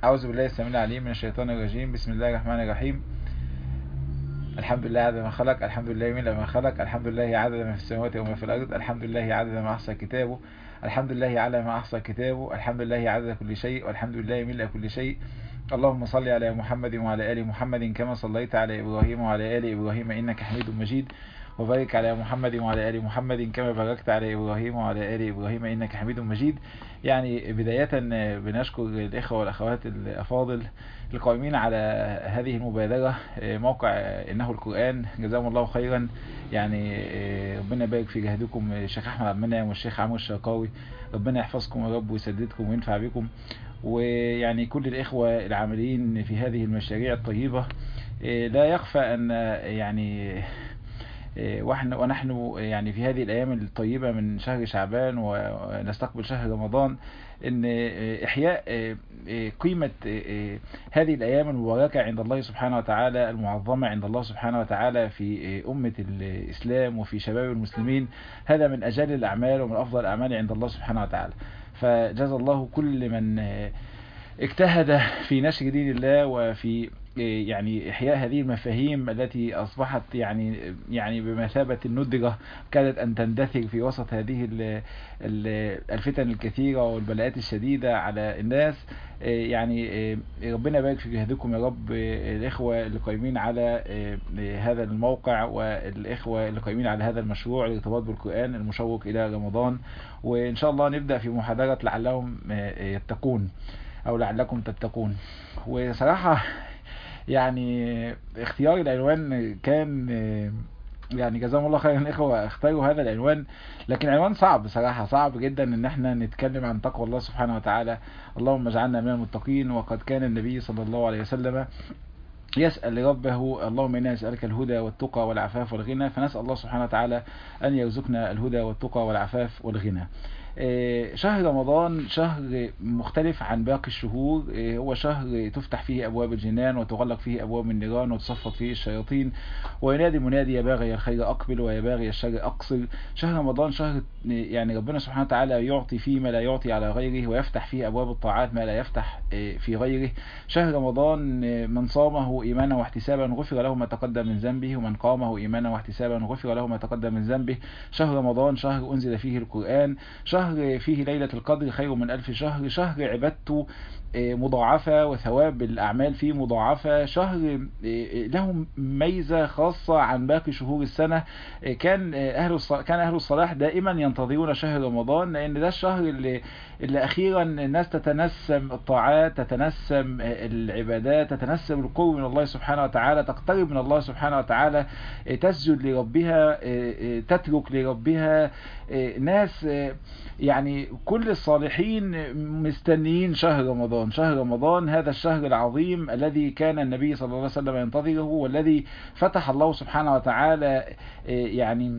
أعوذ بالله السميع العليم من الشيطان الرجيم بسم الله الرحمن الرحيم الحمد لله عدد ما خلق الحمد لله من ما خلق الحمد لله عدد ما في السماوات وما في الأرض الحمد لله عدد ما أحصى كتابه الحمد لله على ما أحصى كتابه الحمد لله عدد كل شيء والحمد لله ملء كل شيء اللهم صل على محمد وعلى آل محمد كما صليت على إبراهيم وعلى آل إبراهيم إنك حميد مجيد وبارك على محمد وعلى آل محمد كما باركت على إبراهيم وعلى آل إبراهيم إنك حميد مجيد يعني بداية بنشكر الإخوة والأخوات الأفاضل القائمين على هذه المبادرة موقع إنه القرآن جزاهم الله خيرا يعني ربنا يبارك في جهدكم الشيخ أحمد عبد المنعم والشيخ عمرو الشرقاوي ربنا يحفظكم يا رب ويسددكم وينفع بكم ويعني كل الإخوة العاملين في هذه المشاريع الطيبة لا يخفى أن يعني ونحن يعني في هذه الأيام الطيبة من شهر شعبان ونستقبل شهر رمضان ان احياء قيمة هذه الايام المباركة عند الله سبحانه وتعالى المعظمة عند الله سبحانه وتعالى في امة الاسلام وفي شباب المسلمين هذا من اجل الاعمال ومن افضل الاعمال عند الله سبحانه وتعالى فجزا الله كل من اجتهد في نشر دين الله وفي يعني إحياء هذه المفاهيم التي أصبحت يعني يعني بمثابة الندرة كادت أن تندثر في وسط هذه الفتن الكثيرة والبلاءات الشديدة على الناس يعني ربنا يبارك في جهدكم يا رب الإخوة اللي قايمين على هذا الموقع والإخوة اللي قايمين على هذا المشروع الارتباط بالقرآن المشوق إلى رمضان وإن شاء الله نبدأ في محاضرة لعلهم يتقون أو لعلكم تتقون وصراحة يعني اختيار العنوان كان يعني جزاهم الله خيرا الاخوه اختاروا هذا العنوان لكن عنوان صعب بصراحه صعب جدا ان احنا نتكلم عن تقوى الله سبحانه وتعالى اللهم اجعلنا من المتقين وقد كان النبي صلى الله عليه وسلم يسأل ربه اللهم إنا نسألك الهدى والتقى والعفاف والغنى فنسأل الله سبحانه وتعالى أن يرزقنا الهدى والتقى والعفاف والغنى شهر رمضان شهر مختلف عن باقي الشهور هو شهر تفتح فيه أبواب الجنان وتغلق فيه أبواب النيران وتصفد فيه الشياطين وينادي منادي يا باغي الخير أقبل ويا باغي الشر أقصر شهر رمضان شهر يعني ربنا سبحانه وتعالى يعطي فيه ما لا يعطي على غيره ويفتح فيه أبواب الطاعات ما لا يفتح في غيره شهر رمضان من صامه إيمانا واحتسابا غفر له ما تقدم من ذنبه ومن قامه إيمانا واحتسابا غفر له ما تقدم من ذنبه شهر رمضان شهر أنزل فيه القرآن شهر شهر فيه ليلة القدر خير من ألف شهر شهر عبادته مضاعفة وثواب الأعمال فيه مضاعفة شهر له ميزة خاصة عن باقي شهور السنة كان أهل كان أهل الصلاح دائما ينتظرون شهر رمضان لأن ده الشهر اللي, اللي أخيرا الناس تتنسم الطاعات تتنسم العبادات تتنسم القرب من الله سبحانه وتعالى تقترب من الله سبحانه وتعالى تسجد لربها تترك لربها ناس يعني كل الصالحين مستنيين شهر رمضان شهر رمضان هذا الشهر العظيم الذي كان النبي صلى الله عليه وسلم ينتظره والذي فتح الله سبحانه وتعالى يعني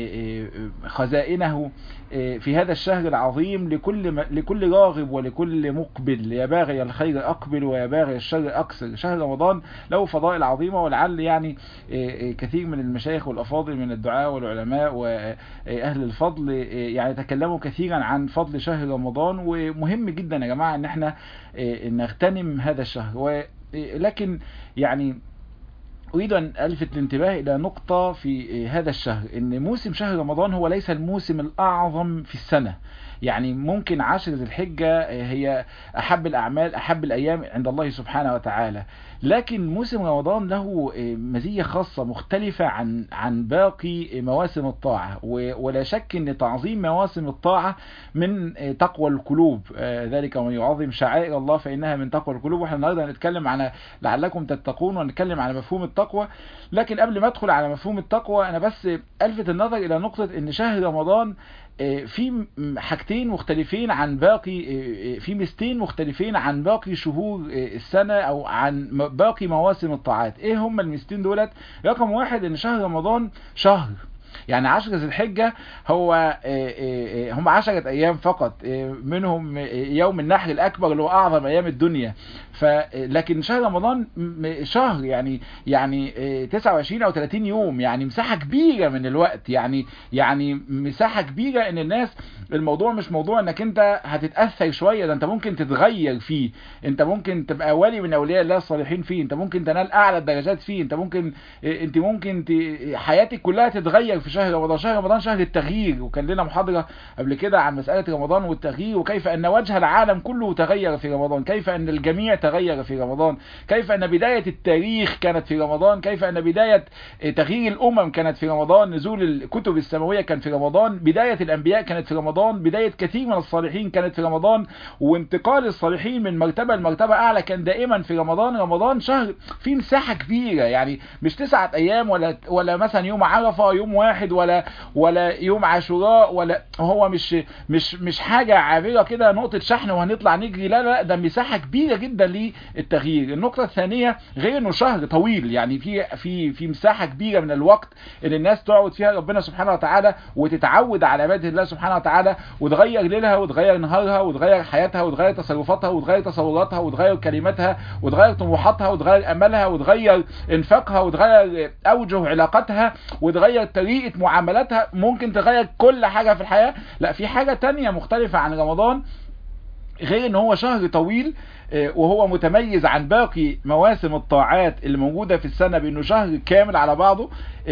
خزائنه في هذا الشهر العظيم لكل لكل راغب ولكل مقبل يا باغي الخير اقبل ويا باغي الشر اكثر شهر رمضان له فضائل عظيمه ولعل يعني كثير من المشايخ والافاضل من الدعاء والعلماء واهل الفضل يعني تكلموا كثيرا عن فضل شهر رمضان ومهم جدا يا جماعه ان احنا نغتنم هذا الشهر ولكن يعني أريد أن ألفت الانتباه إلى نقطة في هذا الشهر إن موسم شهر رمضان هو ليس الموسم الأعظم في السنة يعني ممكن عشر ذي الحجة هي أحب الأعمال أحب الأيام عند الله سبحانه وتعالى لكن موسم رمضان له مزية خاصة مختلفة عن عن باقي مواسم الطاعة ولا شك ان تعظيم مواسم الطاعة من تقوى القلوب ذلك ومن يعظم شعائر الله فإنها من تقوى القلوب واحنا النهارده هنتكلم على لعلكم تتقون ونتكلم على مفهوم التقوى لكن قبل ما ادخل على مفهوم التقوى انا بس الفت النظر الى نقطة ان شهر رمضان في حاجتين مختلفين عن باقي في ميزتين مختلفين عن باقي شهور السنة او عن باقي مواسم الطاعات ايه هم الميزتين دولت رقم واحد ان شهر رمضان شهر يعني عشر ذي الحجة هو هم عشرة ايام فقط منهم يوم النحر الاكبر اللي هو اعظم ايام الدنيا ف لكن شهر رمضان شهر يعني يعني 29 او 30 يوم يعني مساحة كبيرة من الوقت يعني يعني مساحة كبيرة ان الناس الموضوع مش موضوع انك انت هتتأثر شوية ده انت ممكن تتغير فيه انت ممكن تبقى ولي من اولياء الله الصالحين فيه انت ممكن تنال اعلى الدرجات فيه انت ممكن انت ممكن ت... حياتك كلها تتغير في شهر رمضان شهر رمضان شهر التغيير وكان لنا محاضرة قبل كده عن مسألة رمضان والتغيير وكيف ان وجه العالم كله تغير في رمضان كيف ان الجميع تغير في رمضان كيف ان بداية التاريخ كانت في رمضان كيف ان بداية تغيير الامم كانت في رمضان نزول الكتب السماوية كان في رمضان بداية الانبياء كانت في رمضان بداية كثير من الصالحين كانت في رمضان وانتقال الصالحين من مرتبة لمرتبة اعلى كان دائما في رمضان رمضان شهر فيه مساحة كبيرة يعني مش تسعة ايام ولا ولا مثلا يوم عرفة يوم واحد ولا ولا يوم عاشوراء ولا هو مش مش مش حاجة عابرة كده نقطة شحن وهنطلع نجري لا لا ده مساحة كبيرة جدا للتغيير النقطة الثانية غير انه شهر طويل يعني في في في مساحة كبيرة من الوقت ان الناس تقعد فيها ربنا سبحانه وتعالى وتتعود على عبادة الله سبحانه وتعالى وتغير ليلها وتغير نهارها وتغير حياتها وتغير تصرفاتها وتغير تصوراتها وتغير كلماتها وتغير طموحاتها وتغير املها وتغير انفاقها وتغير اوجه علاقاتها وتغير طريقة معاملاتها ممكن تغير كل حاجة في الحياة لا في حاجة تانية مختلفة عن رمضان غير ان هو شهر طويل وهو متميز عن باقي مواسم الطاعات اللي موجودة في السنة بانه شهر كامل على بعضه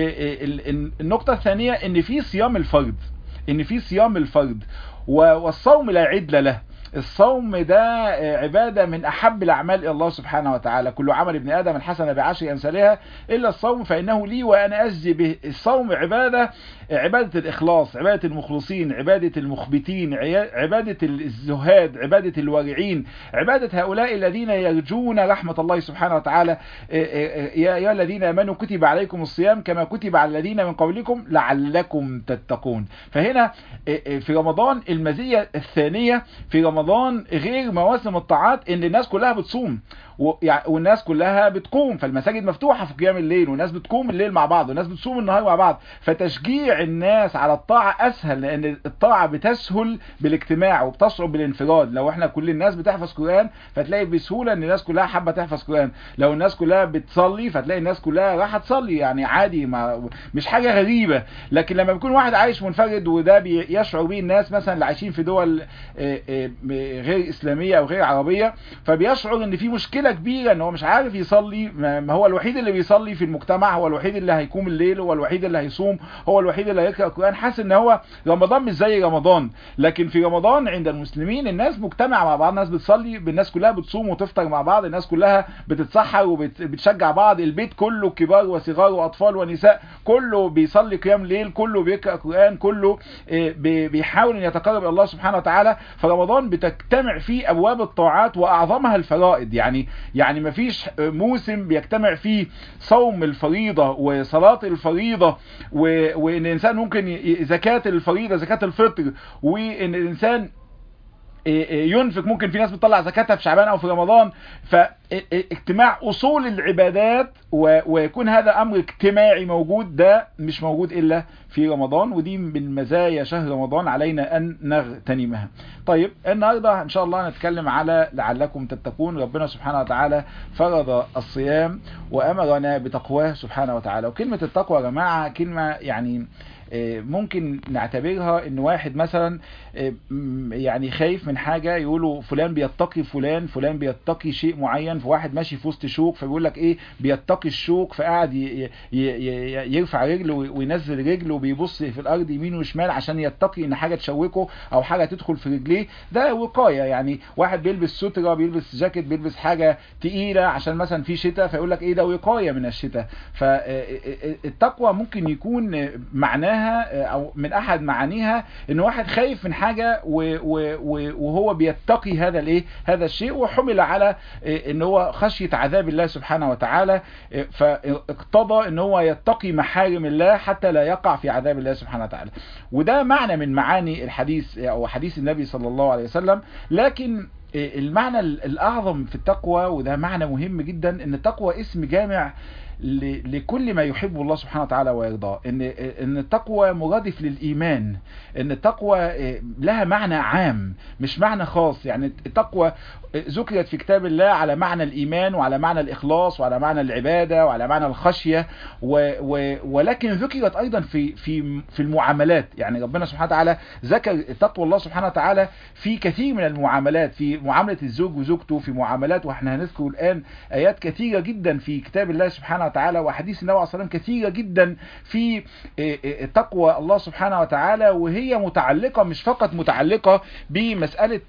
النقطة الثانية ان في صيام الفرد ان في صيام الفرد والصوم لا عدل له الصوم ده عبادة من أحب الأعمال إلى الله سبحانه وتعالى كل عمل ابن آدم الحسنة بعشر أمثالها إلا الصوم فإنه لي وأنا أجزي به الصوم عبادة عبادة الإخلاص عبادة المخلصين عبادة المخبتين عبادة الزهاد عبادة الورعين عبادة هؤلاء الذين يرجون رحمة الله سبحانه وتعالى يا أيها الذين آمنوا كتب عليكم الصيام كما كتب على الذين من قبلكم لعلكم تتقون فهنا في رمضان المزية الثانية في رمضان رمضان غير مواسم الطاعات ان الناس كلها بتصوم والناس كلها بتقوم فالمساجد مفتوحة في قيام الليل والناس بتقوم الليل مع بعض والناس بتصوم النهار مع بعض فتشجيع الناس على الطاعة اسهل لان الطاعة بتسهل بالاجتماع وبتصعب بالانفراد لو احنا كل الناس بتحفظ قرآن فتلاقي بسهولة ان الناس كلها حابة تحفظ قرآن لو الناس كلها بتصلي فتلاقي الناس كلها راح تصلي يعني عادي ما مش حاجة غريبة لكن لما بيكون واحد عايش منفرد وده بيشعر به الناس مثلا اللي عايشين في دول غير اسلامية او غير عربية فبيشعر ان في مشكلة كبيرة ان هو مش عارف يصلي ما هو الوحيد اللي بيصلي في المجتمع هو الوحيد اللي هيقوم الليل هو الوحيد اللي هيصوم هو الوحيد اللي هيقرأ القرآن حاسس ان هو رمضان مش زي رمضان لكن في رمضان عند المسلمين الناس مجتمع مع بعض الناس بتصلي الناس كلها بتصوم وتفطر مع بعض الناس كلها بتتسحر وبتشجع بعض البيت كله كبار وصغار واطفال ونساء كله بيصلي قيام ليل كله بيقرأ قرآن كله بيحاول ان يتقرب الى الله سبحانه وتعالى فرمضان بتجتمع فيه ابواب الطاعات واعظمها الفرائض يعني يعني مفيش موسم بيجتمع فيه صوم الفريضة وصلاة الفريضة وان الانسان ممكن زكاة الفريضة زكاة الفطر وان الانسان ينفق ممكن في ناس بتطلع زكاتها في شعبان او في رمضان فاجتماع اصول العبادات ويكون هذا امر اجتماعي موجود ده مش موجود الا في رمضان ودي من مزايا شهر رمضان علينا ان نغتنمها طيب النهاردة ان شاء الله نتكلم على لعلكم تتقون ربنا سبحانه وتعالى فرض الصيام وامرنا بتقواه سبحانه وتعالى وكلمة التقوى يا جماعة كلمة يعني ممكن نعتبرها ان واحد مثلا يعني خايف من حاجة يقولوا فلان بيتقي فلان فلان بيتقي شيء معين فواحد ماشي في وسط شوك فبيقول لك ايه بيتقي الشوك فقاعد يرفع رجله وينزل رجله وبيبص في الارض يمين وشمال عشان يتقي ان حاجة تشوكه او حاجة تدخل في رجليه ده وقاية يعني واحد بيلبس سترة بيلبس جاكيت بيلبس حاجة تقيلة عشان مثلا في شتاء فيقول لك ايه ده وقاية من الشتاء فالتقوى ممكن يكون معناها او من احد معانيها ان واحد خايف من حاجة وهو بيتقي هذا الايه هذا الشيء وحمل على ان هو خشية عذاب الله سبحانه وتعالى فاقتضى ان هو يتقي محارم الله حتى لا يقع في عذاب الله سبحانه وتعالى وده معنى من معاني الحديث او حديث النبي صلى الله عليه وسلم لكن المعنى الاعظم في التقوى وده معنى مهم جدا ان التقوى اسم جامع لكل ما يحبه الله سبحانه وتعالى ويرضاه ان ان التقوى مرادف للايمان ان التقوى لها معنى عام مش معنى خاص يعني التقوى ذكرت في كتاب الله على معنى الايمان وعلى معنى الاخلاص وعلى معنى العباده وعلى معنى الخشيه و و ولكن ذكرت ايضا في في في المعاملات يعني ربنا سبحانه وتعالى ذكر تقوى الله سبحانه وتعالى في كثير من المعاملات في معامله الزوج وزوجته في معاملات واحنا هنذكر الان ايات كثيره جدا في كتاب الله سبحانه وتعالى واحاديث النبي عليه الصلاه والسلام كثيره جدا في تقوى الله سبحانه وتعالى وهي متعلقه مش فقط متعلقه بمساله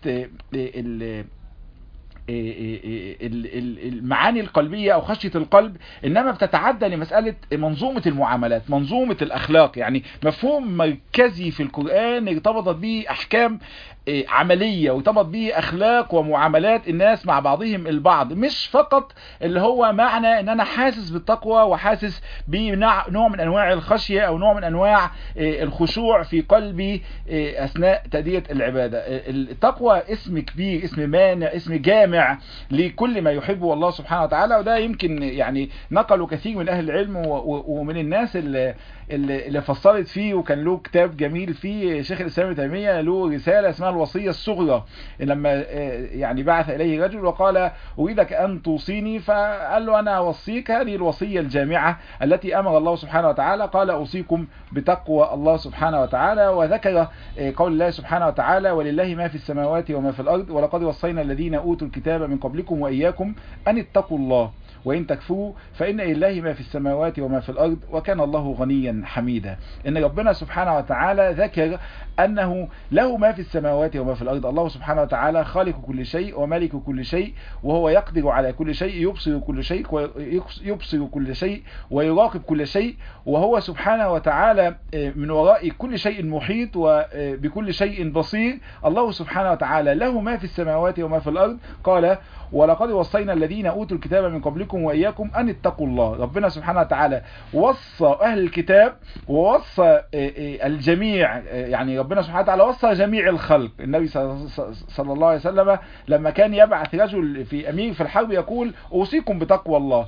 المعاني القلبية او خشية القلب انما بتتعدى لمسألة منظومة المعاملات منظومة الاخلاق يعني مفهوم مركزي في القرآن ارتبطت به احكام عملية وارتبط به اخلاق ومعاملات الناس مع بعضهم البعض مش فقط اللي هو معنى ان انا حاسس بالتقوى وحاسس بنوع من انواع الخشية او نوع من انواع الخشوع في قلبي اثناء تأدية العبادة التقوى اسم كبير اسم مانع اسم جامع لكل ما يحبه الله سبحانه وتعالى وده يمكن يعني نقلوا كثير من اهل العلم ومن الناس اللي اللي فصلت فيه وكان له كتاب جميل فيه شيخ الاسلام ابن تيميه له رساله اسمها الوصيه الصغرى لما يعني بعث اليه رجل وقال اريدك ان توصيني فقال له انا اوصيك هذه الوصيه الجامعه التي امر الله سبحانه وتعالى قال اوصيكم بتقوى الله سبحانه وتعالى وذكر قول الله سبحانه وتعالى ولله ما في السماوات وما في الارض ولقد وصينا الذين اوتوا الكتاب من قبلكم واياكم ان اتقوا الله وإن تكفروا فإن لله ما في السماوات وما في الأرض وكان الله غنيا حميدا إن ربنا سبحانه وتعالى ذكر أنه له ما في السماوات وما في الأرض الله سبحانه وتعالى خالق كل شيء ومالك كل شيء وهو يقدر على كل شيء يبصر كل شيء يبصر كل شيء ويراقب كل شيء وهو سبحانه وتعالى من وراء كل شيء محيط وبكل شيء بصير الله سبحانه وتعالى له ما في السماوات وما في الأرض قال ولقد وصينا الذين أوتوا الكتاب من قبلكم وإياكم أن اتقوا الله ربنا سبحانه وتعالى وصى أهل الكتاب ووصى الجميع يعني ربنا سبحانه وتعالى وصى جميع الخلق النبي صلى الله عليه وسلم لما كان يبعث رجل في أمير في الحرب يقول أوصيكم بتقوى الله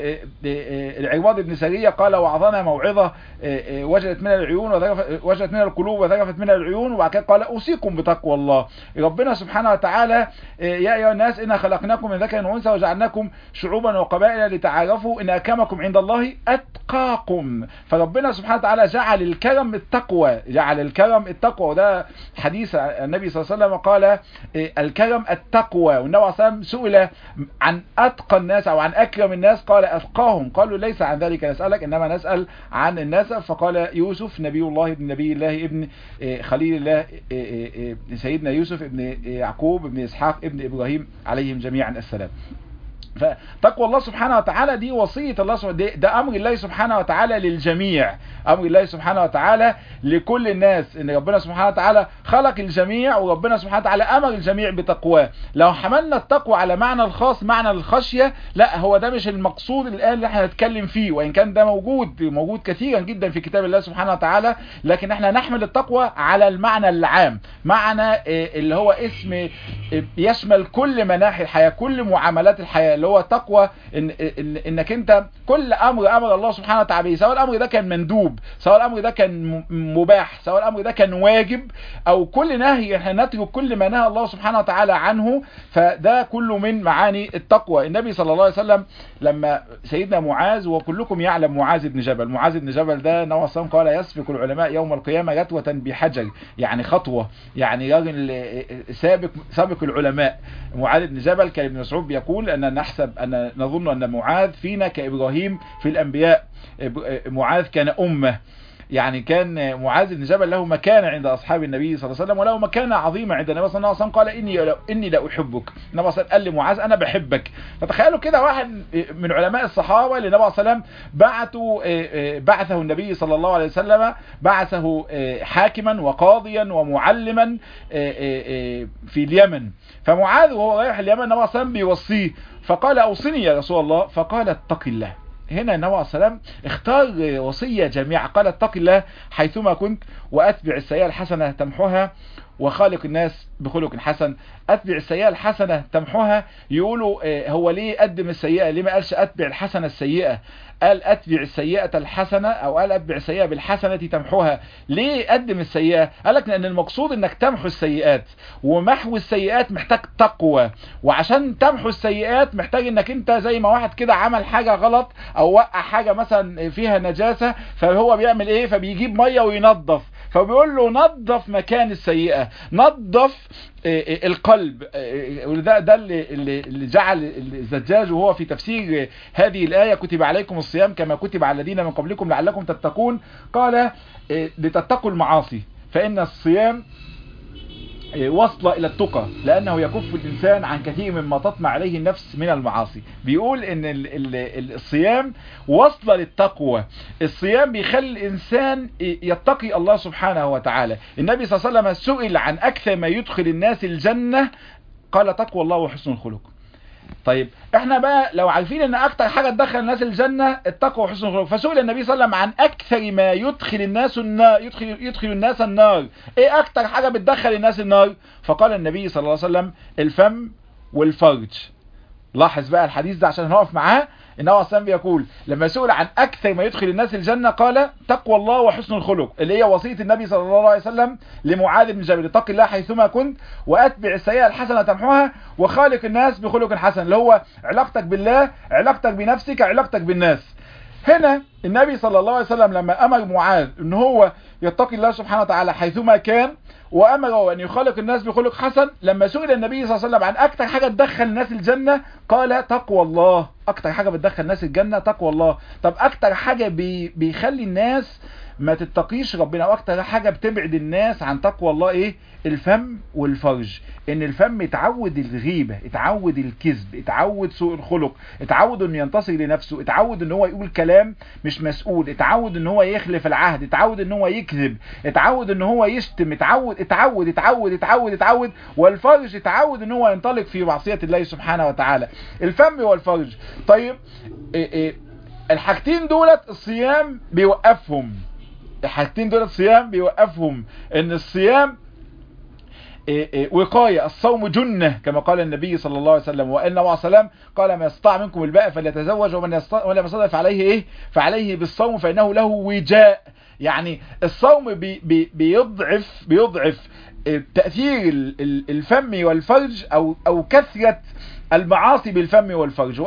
العواد بن سرية قال وعظنا موعظة وجدت من العيون وجدت من القلوب وذرفت من العيون وبعد كده قال أوصيكم بتقوى الله ربنا سبحانه وتعالى يا أيها الناس إنا خلقناكم من ذكر وأنثى وجعلناكم شعوبا وقبائل لتعارفوا إن أكرمكم عند الله أتقاكم فربنا سبحانه وتعالى جعل الكرم التقوى جعل الكرم التقوى وده حديث النبي صلى الله عليه وسلم قال الكرم التقوى والنبي صلى الله عليه وسلم سئل عن أتقى الناس أو عن أكرم الناس قال أتقاهم قالوا ليس عن ذلك نسألك إنما نسأل عن الناس فقال يوسف نبي الله ابن نبي الله ابن خليل الله سيدنا يوسف ابن يعقوب ابن إسحاق ابن إبراهيم عليهم جميعا السلام فتقوى الله سبحانه وتعالى دي وصية الله سبحانه ده, ده أمر الله سبحانه وتعالى للجميع أمر الله سبحانه وتعالى لكل الناس إن ربنا سبحانه وتعالى خلق الجميع وربنا سبحانه وتعالى أمر الجميع بتقواه لو حملنا التقوى على معنى الخاص معنى الخشية لا هو ده مش المقصود الآن اللي احنا نتكلم فيه وإن كان ده موجود موجود كثيرا جدا في كتاب الله سبحانه وتعالى لكن احنا نحمل التقوى على المعنى العام معنى اللي هو اسم يشمل كل مناحي الحياة كل معاملات الحياة اللي هو تقوى إن إن انك انت كل امر امر الله سبحانه وتعالى سواء الامر ده كان مندوب سواء الامر ده كان مباح سواء الامر ده كان واجب او كل نهي احنا نترك كل ما نهى الله سبحانه وتعالى عنه فده كله من معاني التقوى النبي صلى الله عليه وسلم لما سيدنا معاذ وكلكم يعلم معاذ بن جبل معاذ بن جبل ده نوى الصلاه قال يسفك العلماء يوم القيامه رتوه بحجر يعني خطوه يعني راجل سابق سابق العلماء معاذ بن جبل كان ابن مسعود بيقول ان نحسب أن نظن أن معاذ فينا كإبراهيم في الأنبياء معاذ كان أمة يعني كان معاذ بن جبل له مكانة عند أصحاب النبي صلى الله عليه وسلم وله مكانة عظيمة عند النبي صلى الله عليه وسلم قال إني إني لا أحبك النبي صلى الله عليه وسلم قال لمعاذ أنا بحبك فتخيلوا كده واحد من علماء الصحابة اللي النبي صلى الله عليه وسلم بعثوا بعثه النبي صلى الله عليه وسلم بعثه حاكما وقاضيا ومعلما في اليمن فمعاذ وهو رايح اليمن النبي صلى الله عليه وسلم بيوصيه فقال أوصني يا رسول الله فقال اتق الله هنا النبي عليه السلام اختار وصية جميعة قال اتق الله حيثما كنت واتبع السيئة الحسنة تمحوها وخالق الناس بخلق حسن اتبع السيئة الحسنة تمحوها يقولوا اه هو ليه قدم السيئة ليه ما قالش اتبع الحسنة السيئة قال اتبع السيئة الحسنة او قال اتبع السيئة بالحسنة تمحوها ليه قدم السيئة قال لك لان المقصود انك تمحو السيئات ومحو السيئات محتاج تقوى وعشان تمحو السيئات محتاج انك انت زي ما واحد كده عمل حاجة غلط او وقع حاجة مثلا فيها نجاسة فهو بيعمل ايه فبيجيب مية وينظف فبيقول له نظف مكان السيئة نظف القلب وده ده اللي, اللي جعل الزجاج وهو في تفسير هذه الآية كتب عليكم الصيام كما كتب على الذين من قبلكم لعلكم تتقون قال لتتقوا المعاصي فإن الصيام وصل إلى التقى لأنه يكف الإنسان عن كثير مما تطمع عليه النفس من المعاصي بيقول إن الصيام وصل للتقوى الصيام بيخلي الإنسان يتقي الله سبحانه وتعالى النبي صلى الله عليه وسلم سئل عن أكثر ما يدخل الناس الجنة قال تقوى الله وحسن الخلق طيب احنا بقى لو عارفين ان اكتر حاجة تدخل الناس الجنة التقوى وحسن الخلق فسئل النبي صلى الله عليه وسلم عن اكثر ما يدخل الناس النار يدخل, يدخل الناس النار ايه اكتر حاجة بتدخل الناس النار فقال النبي صلى الله عليه وسلم الفم والفرج لاحظ بقى الحديث ده عشان نقف معاه النبي صلى الله عليه بيقول لما سئل عن اكثر ما يدخل الناس الجنة قال تقوى الله وحسن الخلق اللي هي وصية النبي صلى الله عليه وسلم لمعاذ بن جبل اتق الله حيثما كنت واتبع السيئة الحسنة تمحوها وخالق الناس بخلق حسن اللي هو علاقتك بالله علاقتك بنفسك علاقتك بالناس هنا النبي صلى الله عليه وسلم لما امر معاذ ان هو يتقي الله سبحانه وتعالى حيثما كان وامره ان يخالق الناس بخلق حسن لما سئل النبي صلى الله عليه وسلم عن اكتر حاجة تدخل الناس الجنة قال تقوى الله اكتر حاجة بتدخل الناس الجنة تقوى الله طب اكتر حاجة بي بيخلي الناس ما تتقيش ربنا واكتر حاجة بتبعد الناس عن تقوى الله ايه الفم والفرج ان الفم اتعود الغيبة اتعود الكذب اتعود سوء الخلق اتعود انه ينتصر لنفسه اتعود ان هو يقول كلام مش مسؤول اتعود ان هو يخلف العهد اتعود ان هو يكذب اتعود ان هو يشتم اتعود اتعود اتعود اتعود اتعود والفرج اتعود ان هو ينطلق في معصية الله سبحانه وتعالى الفم والفرج طيب ايه ايه الحاجتين دولت الصيام بيوقفهم الحاجتين دول الصيام بيوقفهم ان الصيام وقاية الصوم جنة كما قال النبي صلى الله عليه وسلم وإن الله سلام قال ما يستطاع منكم الباء فليتزوج ومن يستطيع ولم يستطع فعليه إيه فعليه بالصوم فإنه له وجاء يعني الصوم بي بي بيضعف بيضعف تأثير الفم والفرج أو, أو كثرة المعاصي بالفم والفرج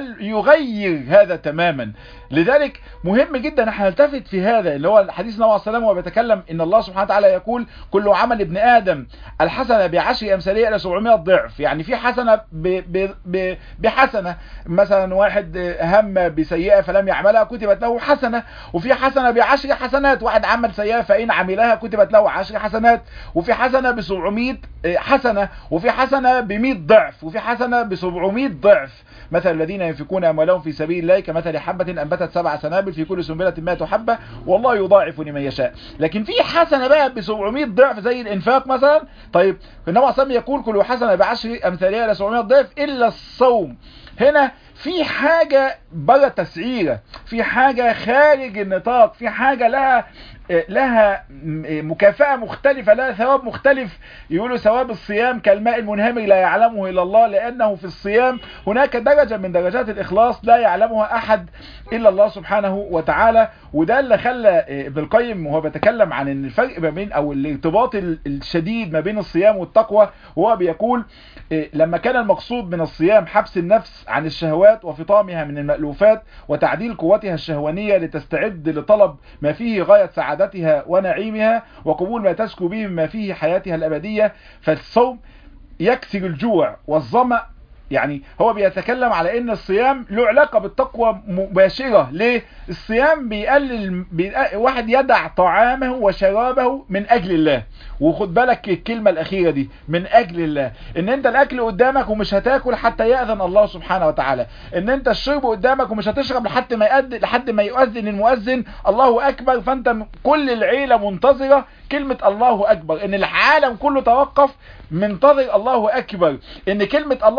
ويغير هذا تماما لذلك مهم جدا احنا نلتفت في هذا اللي هو حديث النبي عليه السلام وهو بيتكلم ان الله سبحانه وتعالى يقول كل عمل ابن ادم الحسنه بعشر امثاليه الى 700 ضعف يعني في حسنه ب ب ب بحسنه مثلا واحد هم بسيئه فلم يعملها كتبت له حسنه وفي حسنه بعشر حسنات واحد عمل سيئه فان عملها كتبت له 10 حسنات وفي حسنه ب 700 حسنه وفي حسنه ب 100 ضعف وفي حسنه ب 700 ضعف مثل الذين ينفقون اموالهم في سبيل الله كمثل حبه انبتت سبع سنابل في كل سنبله 100 حبه والله يضاعف لمن يشاء لكن في حسنه بقى ب 700 ضعف زي الانفاق مثلا طيب النبي عليه الصلاه يقول كل حسنه بعشر امثالها الى 700 ضعف الا الصوم هنا في حاجة بره تسعيرة في حاجة خارج النطاق في حاجة لها لها مكافأة مختلفة لها ثواب مختلف يقولوا ثواب الصيام كالماء المنهمر لا يعلمه إلا الله لأنه في الصيام هناك درجة من درجات الإخلاص لا يعلمها أحد إلا الله سبحانه وتعالى وده اللي خلى ابن القيم وهو بيتكلم عن ان الفرق ما بين او الارتباط الشديد ما بين الصيام والتقوى وهو بيقول لما كان المقصود من الصيام حبس النفس عن الشهوات وفطامها من المألوفات وتعديل قوتها الشهوانية لتستعد لطلب ما فيه غاية سعادتها ونعيمها وقبول ما تسكو به مما فيه حياتها الأبدية فالصوم يكسر الجوع والظمأ يعني هو بيتكلم على ان الصيام له علاقة بالتقوى مباشرة ليه الصيام بيقلل بي... واحد يدع طعامه وشرابه من اجل الله وخد بالك الكلمة الاخيرة دي من اجل الله ان انت الاكل قدامك ومش هتاكل حتى يأذن الله سبحانه وتعالى ان انت الشرب قدامك ومش هتشرب لحد ما يأذن لحد ما يؤذن المؤذن الله اكبر فانت كل العيلة منتظرة كلمة الله اكبر ان العالم كله توقف منتظر الله اكبر ان كلمة الله اكبر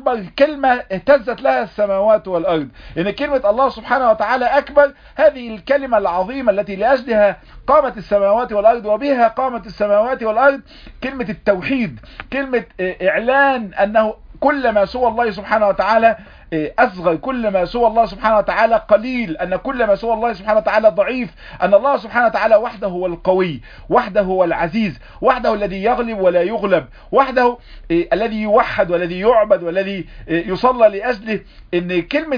اكبر كلمة اهتزت لها السماوات والارض ان كلمة الله سبحانه وتعالى اكبر هذه الكلمة العظيمة التي لاجلها قامت السماوات والارض وبها قامت السماوات والارض كلمة التوحيد كلمة اعلان انه كل ما سوى الله سبحانه وتعالى أصغر كل ما سوى الله سبحانه وتعالى قليل أن كل ما سوى الله سبحانه وتعالى ضعيف أن الله سبحانه وتعالى وحده هو القوي وحده هو العزيز وحده الذي يغلب ولا يغلب وحده الذي يوحد والذي يعبد والذي يصلى لأجله أن كلمة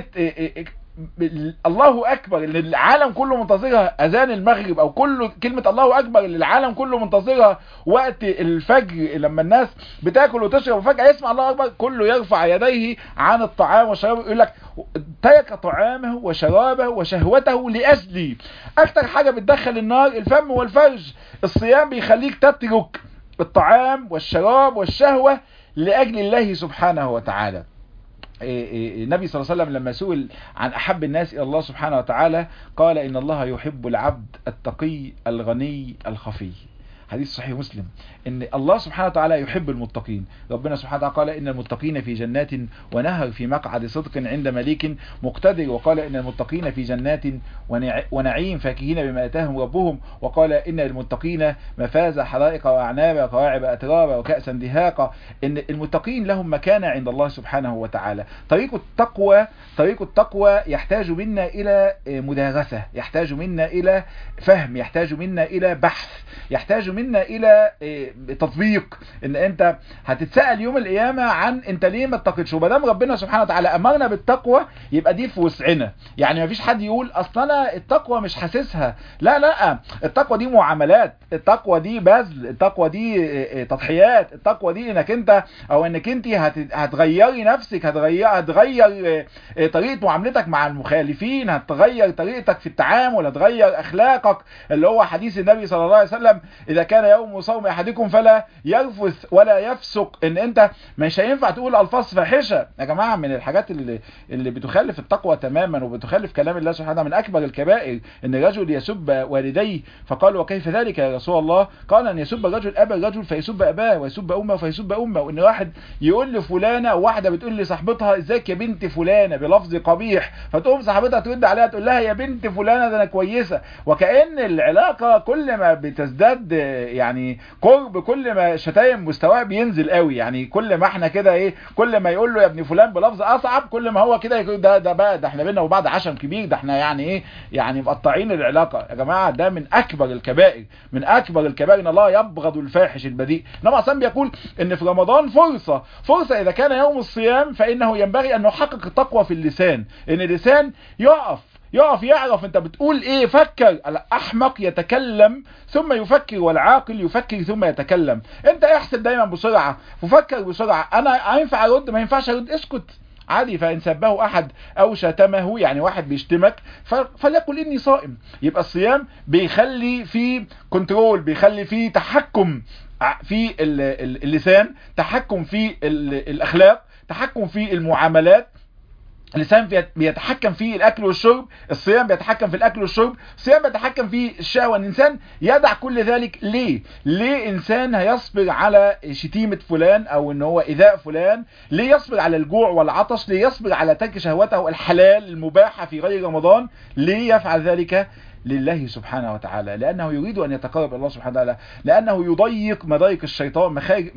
الله اكبر اللي العالم كله منتظرها اذان المغرب او كله كلمة الله اكبر اللي العالم كله منتظرها وقت الفجر لما الناس بتاكل وتشرب وفجأة يسمع الله اكبر كله يرفع يديه عن الطعام والشراب يقول لك ترك طعامه وشرابه وشهوته لاجلي اكتر حاجة بتدخل النار الفم والفرج الصيام بيخليك تترك الطعام والشراب والشهوة لاجل الله سبحانه وتعالى النبي صلى الله عليه وسلم لما سئل عن أحب الناس إلى الله سبحانه وتعالى قال إن الله يحب العبد التقي الغني الخفي حديث صحيح مسلم ان الله سبحانه وتعالى يحب المتقين ربنا سبحانه وتعالى قال ان المتقين في جنات ونهر في مقعد صدق عند مليك مقتدر وقال ان المتقين في جنات ونعيم فاكهين بما اتاهم ربهم وقال ان المتقين مفاز حدائق واعناب وكواعب اترابا وكأسا دهاقا ان المتقين لهم مكانة عند الله سبحانه وتعالى طريق التقوى طريق التقوى يحتاج منا الى مدارسة يحتاج منا الى فهم يحتاج منا الى بحث يحتاج منا الى تطبيق ان انت هتتسأل يوم القيامة عن انت ليه ما اتقيتش ومادام ربنا سبحانه وتعالى امرنا بالتقوى يبقى دي في وسعنا يعني ما فيش حد يقول اصل انا التقوى مش حاسسها لا لا التقوى دي معاملات التقوى دي بذل التقوى دي تضحيات التقوى دي انك انت او انك انت هتغيري نفسك هتغير هتغير طريقة معاملتك مع المخالفين هتغير طريقتك في التعامل هتغير اخلاقك اللي هو حديث النبي صلى الله عليه وسلم اذا كان يوم صوم احدكم فلا يرفث ولا يفسق ان انت مش هينفع تقول الفاظ فاحشه يا جماعه من الحاجات اللي اللي بتخالف التقوى تماما وبتخالف كلام الله سبحانه من اكبر الكبائر ان الرجل يسب والديه فقال وكيف ذلك يا رسول الله قال ان يسب الرجل ابا الرجل فيسب اباه ويسب امه فيسب امه وان واحد يقول لفلانه واحده بتقول لصاحبتها ازيك يا بنت فلانه بلفظ قبيح فتقوم صاحبتها ترد عليها تقول لها يا بنت فلانه ده انا كويسه وكأن العلاقه كل ما بتزداد يعني قرب كل ما شتايم مستواه بينزل قوي يعني كل ما احنا كده ايه كل ما يقول له يا ابن فلان بلفظ اصعب كل ما هو كده يقول ده ده بقى ده احنا بينا وبعض عشم كبير ده احنا يعني ايه يعني مقطعين العلاقه يا جماعه ده من اكبر الكبائر من اكبر الكبائر ان الله يبغض الفاحش البذيء انما اصلا بيقول ان في رمضان فرصه فرصه اذا كان يوم الصيام فانه ينبغي ان نحقق التقوى في اللسان ان اللسان يقف يقف يعرف انت بتقول ايه فكر الاحمق يتكلم ثم يفكر والعاقل يفكر ثم يتكلم انت احسب دايما بسرعة وفكر بسرعة انا ينفع ارد ما ينفعش ارد اسكت عادي فإن سبه أحد أو شتمه يعني واحد بيشتمك فليقل إني صائم يبقى الصيام بيخلي فيه كنترول بيخلي فيه تحكم في اللسان تحكم في الأخلاق تحكم في المعاملات اللسان بيتحكم في الاكل والشرب الصيام بيتحكم في الاكل والشرب الصيام بيتحكم في الشهوة الانسان يدع كل ذلك ليه ليه انسان هيصبر على شتيمة فلان او ان هو ايذاء فلان ليه يصبر على الجوع والعطش ليه يصبر على ترك شهوته الحلال المباحة في غير رمضان ليه يفعل ذلك لله سبحانه وتعالى لأنه يريد أن يتقرب الله سبحانه وتعالى لأنه يضيق مضايق الشيطان مخارج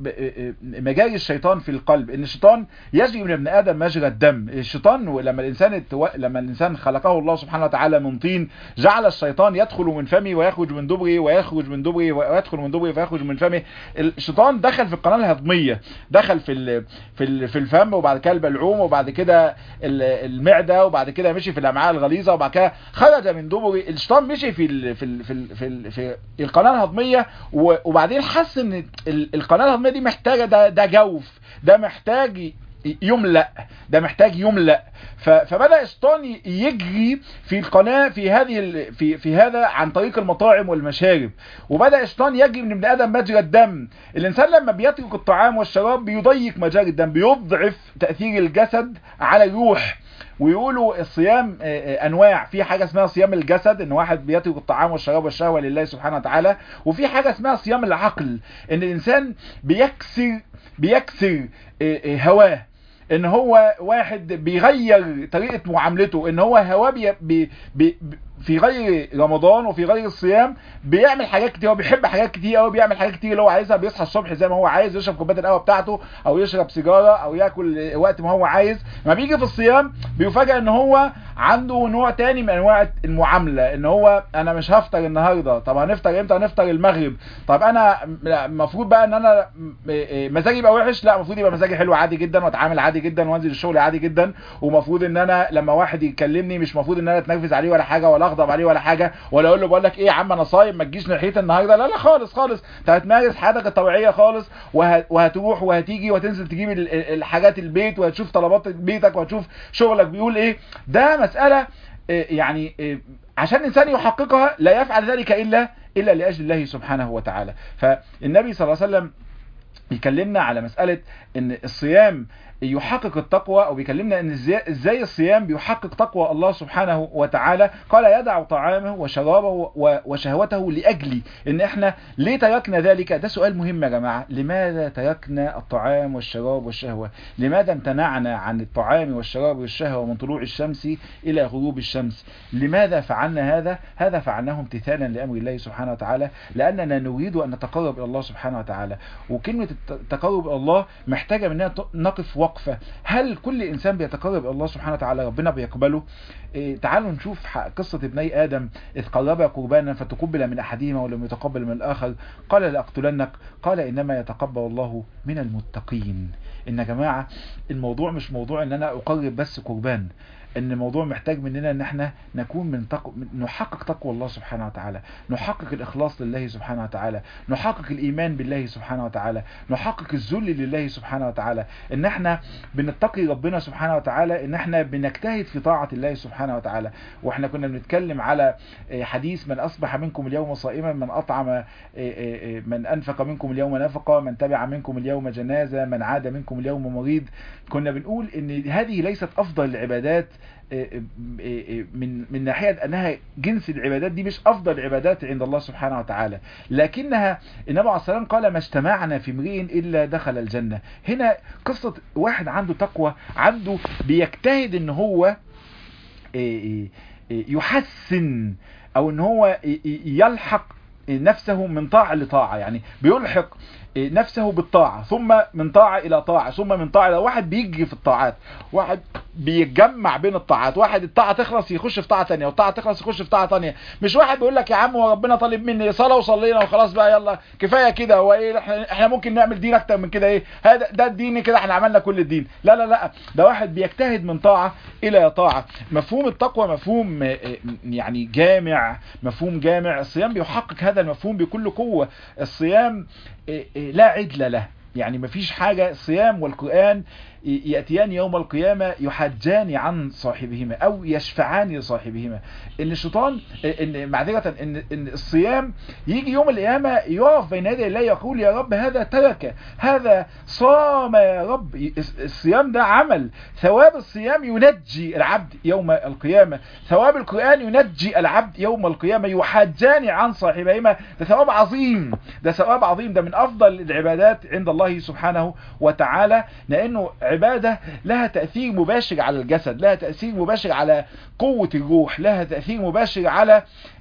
مجاري الشيطان في القلب إن الشيطان يجري من ابن آدم مجرى الدم الشيطان لما الإنسان التو... لما الإنسان خلقه الله سبحانه وتعالى من طين جعل الشيطان يدخل من فمه ويخرج من دبره ويخرج من دبره ويدخل من دبره ويخرج من فمه الشيطان دخل في القناة الهضمية دخل في ال... في ال... في الفم وبعد كده البلعوم وبعد كده المعدة وبعد كده مشي في الأمعاء الغليظة وبعد كده خرج من دبره الشيطان مشي في ال في ال في ال في, ال في القناه الهضميه وبعدين حس ان القناه الهضميه دي محتاجه ده ده جوف ده محتاج يملأ ده محتاج يملأ فبدأ الشيطان يجري في القناة في هذه في في هذا عن طريق المطاعم والمشارب وبدأ الشيطان يجري من ابن آدم مجرى الدم الإنسان لما بيترك الطعام والشراب بيضيق مجاري الدم بيضعف تأثير الجسد على الروح ويقولوا الصيام انواع في حاجة اسمها صيام الجسد ان واحد بيترك الطعام والشراب والشهوة لله سبحانه وتعالى وفي حاجة اسمها صيام العقل ان الانسان بيكسر بيكسر هواه ان هو واحد بيغير طريقة معاملته ان هو هواه بي بي بي في غير رمضان وفي غير الصيام بيعمل حاجات كتير هو بيحب حاجات كتير قوي بيعمل حاجات كتير اللي هو عايزها بيصحى الصبح زي ما هو عايز يشرب كوبايه القهوه بتاعته او يشرب سيجاره او ياكل وقت ما هو عايز ما بيجي في الصيام بيفاجئ ان هو عنده نوع تاني من انواع المعامله ان هو انا مش هفطر النهارده طب هنفطر امتى هنفطر المغرب طب انا المفروض بقى ان انا مزاجي يبقى وحش لا المفروض يبقى مزاجي حلو عادي جدا واتعامل عادي جدا وانزل الشغل عادي جدا ومفروض ان انا لما واحد يكلمني مش مفروض ان انا اتنرفز عليه ولا حاجه ولا اغضب عليه ولا حاجه ولا اقول له بقول لك ايه يا عم انا صايم ما تجيش ناحيتي النهارده لا لا خالص خالص انت هتمارس حياتك الطبيعيه خالص وه... وهتروح وهتيجي وهتنزل تجيب الحاجات البيت وهتشوف طلبات بيتك وهتشوف شغلك بيقول ايه ده مساله يعني عشان الانسان يحققها لا يفعل ذلك الا الا لاجل الله سبحانه وتعالى فالنبي صلى الله عليه وسلم يكلمنا على مساله ان الصيام يحقق التقوى او بيكلمنا ان ازاي الصيام بيحقق تقوى الله سبحانه وتعالى قال يدع طعامه وشرابه وشهوته لاجلي ان احنا ليه تركنا ذلك ده سؤال مهم يا جماعه لماذا تركنا الطعام والشراب والشهوه لماذا امتنعنا عن الطعام والشراب والشهوه من طلوع الشمس الى غروب الشمس لماذا فعلنا هذا هذا فعلناه امتثالا لامر الله سبحانه وتعالى لاننا نريد ان نتقرب الى الله سبحانه وتعالى وكلمه التقرب الى الله محتاجه مننا نقف وقفة هل كل إنسان بيتقرب إلى الله سبحانه وتعالى ربنا بيقبله إيه تعالوا نشوف قصة ابني آدم إذ قربا قربانا فتقبل من أحدهما ولم يتقبل من الآخر قال لأقتلنك قال إنما يتقبل الله من المتقين إن يا جماعة الموضوع مش موضوع إن أنا أقرب بس قربان ان الموضوع محتاج مننا ان احنا نكون من تقو... نحقق تقوى الله سبحانه وتعالى نحقق الاخلاص لله سبحانه وتعالى نحقق الايمان بالله سبحانه وتعالى نحقق الذل لله سبحانه وتعالى ان احنا بنتقي ربنا سبحانه وتعالى ان احنا بنجتهد في طاعة الله سبحانه وتعالى واحنا كنا بنتكلم على حديث من اصبح منكم اليوم صائما من اطعم من انفق منكم اليوم نفقه من تبع منكم اليوم جنازة من عاد منكم اليوم مريض كنا بنقول ان هذه ليست افضل العبادات من من ناحية أنها جنس العبادات دي مش أفضل العبادات عند الله سبحانه وتعالى لكنها النبي عليه الصلاة قال ما اجتمعنا في امرئ إلا دخل الجنة هنا قصة واحد عنده تقوى عنده بيجتهد ان هو يحسن او ان هو يلحق نفسه من طاعة لطاعة يعني بيلحق نفسه بالطاعة ثم من طاعة إلى طاعة ثم من طاعة إلى واحد بيجري في الطاعات واحد بيتجمع بين الطاعات واحد الطاعة تخلص يخش في طاعة تانية والطاعة تخلص يخش في طاعة تانية مش واحد بيقول لك يا عم هو ربنا طالب مني صلاة وصلينا وخلاص بقى يلا كفاية كده هو ايه احنا, احنا ممكن نعمل دين اكتر من كده ايه هذا ده الدين كده احنا عملنا كل الدين لا لا لا ده واحد بيجتهد من طاعة إلى طاعة مفهوم التقوى مفهوم يعني جامع مفهوم جامع الصيام بيحقق هذا المفهوم بكل قوة الصيام لا عدل له يعني مفيش حاجة الصيام والقرآن يأتيان يوم القيامة يحجان عن صاحبهما أو يشفعان لصاحبهما إن الشيطان إن معذرة إن, إن الصيام يجي يوم القيامة يقف بين يدي الله يقول يا رب هذا ترك هذا صام يا رب الصيام ده عمل ثواب الصيام ينجي العبد يوم القيامة ثواب القرآن ينجي العبد يوم القيامة يحجان عن صاحبهما ده ثواب عظيم ده ثواب عظيم ده من أفضل العبادات عند الله سبحانه وتعالى لأنه عبادة لها تأثير مباشر على الجسد لها تأثير مباشر على قوة الروح لها تأثير مباشر على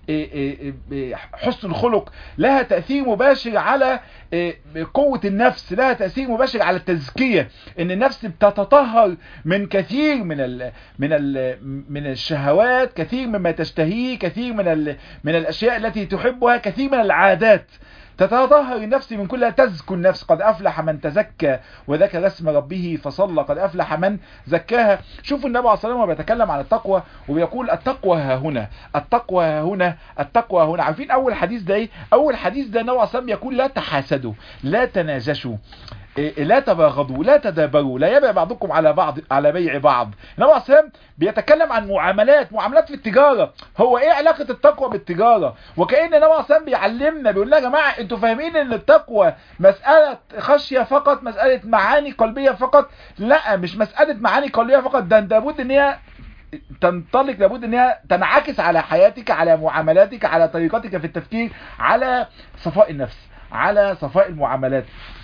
حسن الخلق لها تأثير مباشر على قوة النفس لها تأثير مباشر على التزكية ان النفس بتتطهر من كثير من ال من ال من الشهوات كثير مما تشتهيه كثير من ال من الاشياء التي تحبها كثير من العادات تتطهر النفس من كلها تزكو النفس قد أفلح من تزكى وذكر اسم ربه فصلى قد أفلح من زكاها شوفوا النبي عليه الصلاة والسلام بيتكلم عن التقوى وبيقول التقوى ها هنا التقوى ها هنا التقوى ها هنا عارفين أول حديث ده ايه أول حديث ده النبي عليه الصلاة والسلام يقول لا تحاسدوا لا تناجشوا لا تباغضوا لا تدابروا لا يبيع بعضكم على بعض على بيع بعض النبي عليه الصلاه بيتكلم عن معاملات معاملات في التجاره هو ايه علاقه التقوى بالتجاره وكأن النبي عليه الصلاه بيعلمنا بيقول لنا يا جماعه انتوا فاهمين ان التقوى مساله خشيه فقط مساله معاني قلبيه فقط لا مش مساله معاني قلبيه فقط ده لابد ان هي تنطلق لابد ان هي تنعكس على حياتك على معاملاتك على طريقتك في التفكير على صفاء النفس على صفاء المعاملات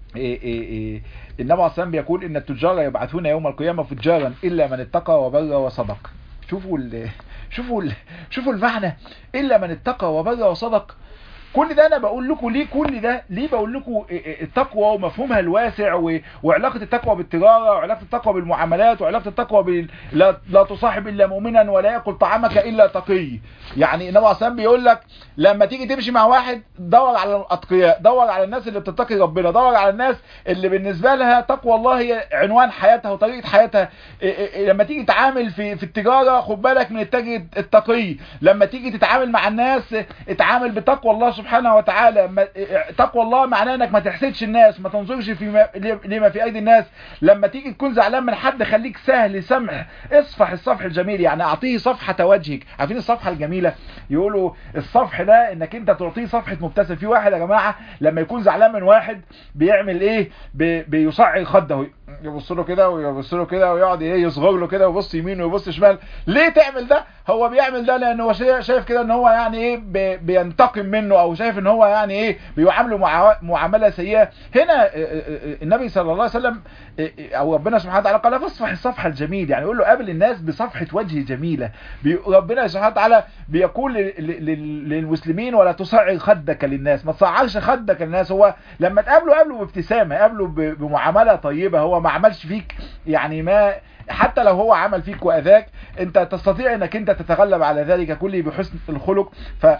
إيه إيه إيه النبي عليه الصلاه بيقول ان التجار يبعثون يوم القيامه فجارا الا من اتقى وبر وصدق شوفوا ال شوفوا ال شوفوا المعنى الا من اتقى وبر وصدق كل ده انا بقول لكم ليه كل ده ليه بقول لكم التقوى ومفهومها الواسع و... وعلاقه التقوى بالتجاره وعلاقه التقوى بالمعاملات وعلاقه التقوى بال... لا... لا تصاحب الا مؤمنا ولا ياكل طعامك الا تقي يعني النبي عليه بيقول لك لما تيجي تمشي مع واحد دور على الاتقياء دور على الناس اللي بتتقي ربنا دور على الناس اللي بالنسبه لها تقوى الله هي عنوان حياتها وطريقه حياتها لما تيجي تتعامل في في التجاره خد بالك من التاجر التقي لما تيجي تتعامل مع الناس اتعامل بتقوى الله سبحانه وتعالى تقوى الله معناه انك ما تحسدش الناس ما تنظرش في لما في ايدي الناس لما تيجي تكون زعلان من حد خليك سهل سمح اصفح الصفح الجميل يعني اعطيه صفحة وجهك عارفين الصفحة الجميلة يقولوا الصفح ده انك انت تعطيه صفحة مبتسم في واحد يا جماعة لما يكون زعلان من واحد بيعمل ايه بي بيصعد خده يبص له كده ويبص له كده ويقعد ايه يصغر له كده ويبص يمين ويبص شمال ليه تعمل ده هو بيعمل ده لان هو شايف كده ان هو يعني ايه بينتقم منه او شايف ان هو يعني ايه بيعامله معامله سيئه هنا النبي صلى الله عليه وسلم او ربنا سبحانه وتعالى قال فاصفح الصفحه الجميل يعني يقول له قابل الناس بصفحه وجه جميله ربنا سبحانه وتعالى بيقول للمسلمين ولا تصعر خدك للناس ما تصعرش خدك للناس هو لما تقابله قابله بابتسامه قابله بمعامله طيبه هو ما عملش فيك يعني ما حتى لو هو عمل فيك واذاك انت تستطيع انك انت تتغلب على ذلك كله بحسن الخلق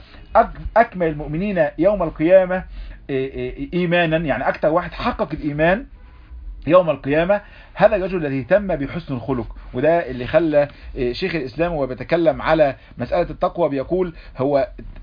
فاكمل المؤمنين يوم القيامة ايمانا يعني اكتر واحد حقق الايمان يوم القيامة هذا الرجل الذي اهتم بحسن الخلق وده اللي خلى شيخ الإسلام وهو بيتكلم على مسألة التقوى بيقول هو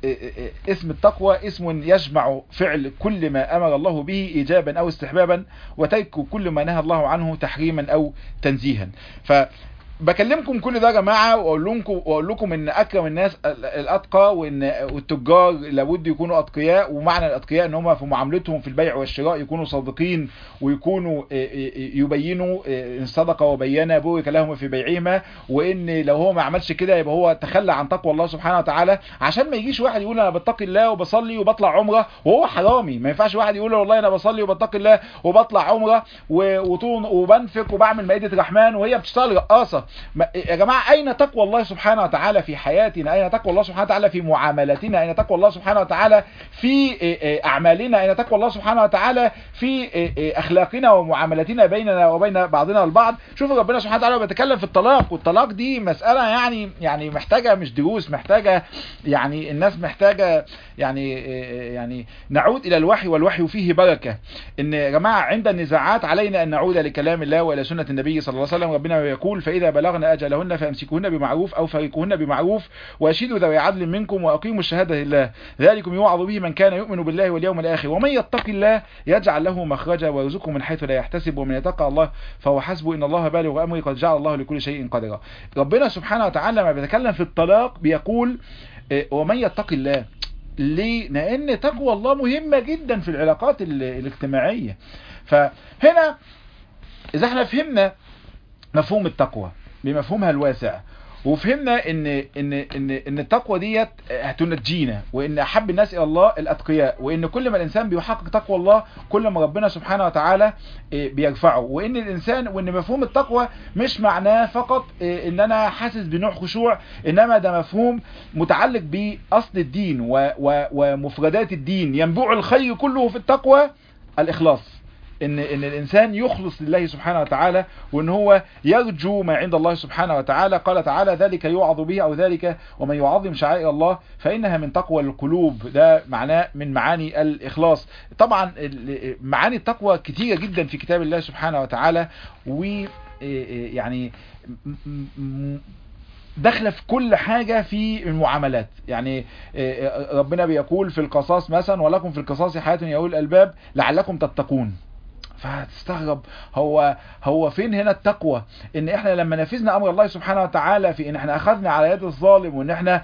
اسم التقوى اسم يجمع فعل كل ما أمر الله به إيجابا أو استحبابا وترك كل ما نهى الله عنه تحريما أو تنزيها ف بكلمكم كل ده يا جماعه واقول لكم واقول لكم ان اكرم الناس الاتقى وان التجار لابد يكونوا اتقياء ومعنى الاتقياء ان هم في معاملتهم في البيع والشراء يكونوا صادقين ويكونوا يبينوا ان صدق وبين بورك لهم في بيعهما وان لو هو ما عملش كده يبقى هو تخلى عن تقوى الله سبحانه وتعالى عشان ما يجيش واحد يقول انا بتقي الله وبصلي وبطلع عمره وهو حرامي ما ينفعش واحد يقول والله انا بصلي وبتقي الله وبطلع عمره وطول وبنفق وبعمل مائده الرحمن وهي بتشتغل رقاصه يا جماعة أين تقوى الله سبحانه وتعالى في حياتنا أين تقوى الله سبحانه وتعالى في معاملاتنا أين تقوى الله سبحانه وتعالى في أعمالنا أين تقوى الله سبحانه وتعالى في أخلاقنا ومعاملاتنا بيننا وبين بعضنا البعض شوفوا ربنا سبحانه وتعالى بيتكلم في الطلاق والطلاق دي مسألة يعني يعني محتاجة مش دروس محتاجة يعني الناس محتاجة يعني يعني نعود إلى الوحي والوحي فيه بركة إن يا جماعة عند النزاعات علينا أن نعود لكلام الله وإلى سنة النبي صلى الله عليه وسلم ربنا يقول فإذا بلغن أجلهن فأمسكوهن بمعروف أو فريقوهن بمعروف وأشهدوا ذوي عدل منكم وأقيموا الشهادة لله ذلكم يوعظ به من كان يؤمن بالله واليوم الآخر ومن يتق الله يجعل له مخرجا ويرزقه من حيث لا يحتسب ومن يتقى الله فهو حسبه إن الله بالغ أمره قد جعل الله لكل شيء قدرا ربنا سبحانه وتعالى لما بيتكلم في الطلاق بيقول ومن يتق الله ليه؟ لأن تقوى الله مهمة جدا في العلاقات الاجتماعية فهنا إذا احنا فهمنا مفهوم التقوى بمفهومها الواسع وفهمنا ان ان ان ان التقوى ديت هتنجينا وان احب الناس الى الله الاتقياء وان كل ما الانسان بيحقق تقوى الله كل ما ربنا سبحانه وتعالى بيرفعه وان الانسان وان مفهوم التقوى مش معناه فقط ان انا حاسس بنوع خشوع انما ده مفهوم متعلق باصل الدين ومفردات الدين ينبوع الخير كله في التقوى الاخلاص ان ان الانسان يخلص لله سبحانه وتعالى وان هو يرجو ما عند الله سبحانه وتعالى قال تعالى ذلك يوعظ به او ذلك ومن يعظم شعائر الله فانها من تقوى القلوب ده معناه من معاني الاخلاص طبعا معاني التقوى كثيره جدا في كتاب الله سبحانه وتعالى و يعني داخله في كل حاجة في المعاملات يعني ربنا بيقول في القصاص مثلا ولكم في القصاص حياة يا أولي الألباب لعلكم تتقون فهتستغرب هو هو فين هنا التقوى ان احنا لما نفذنا امر الله سبحانه وتعالى في ان احنا اخذنا على يد الظالم وان احنا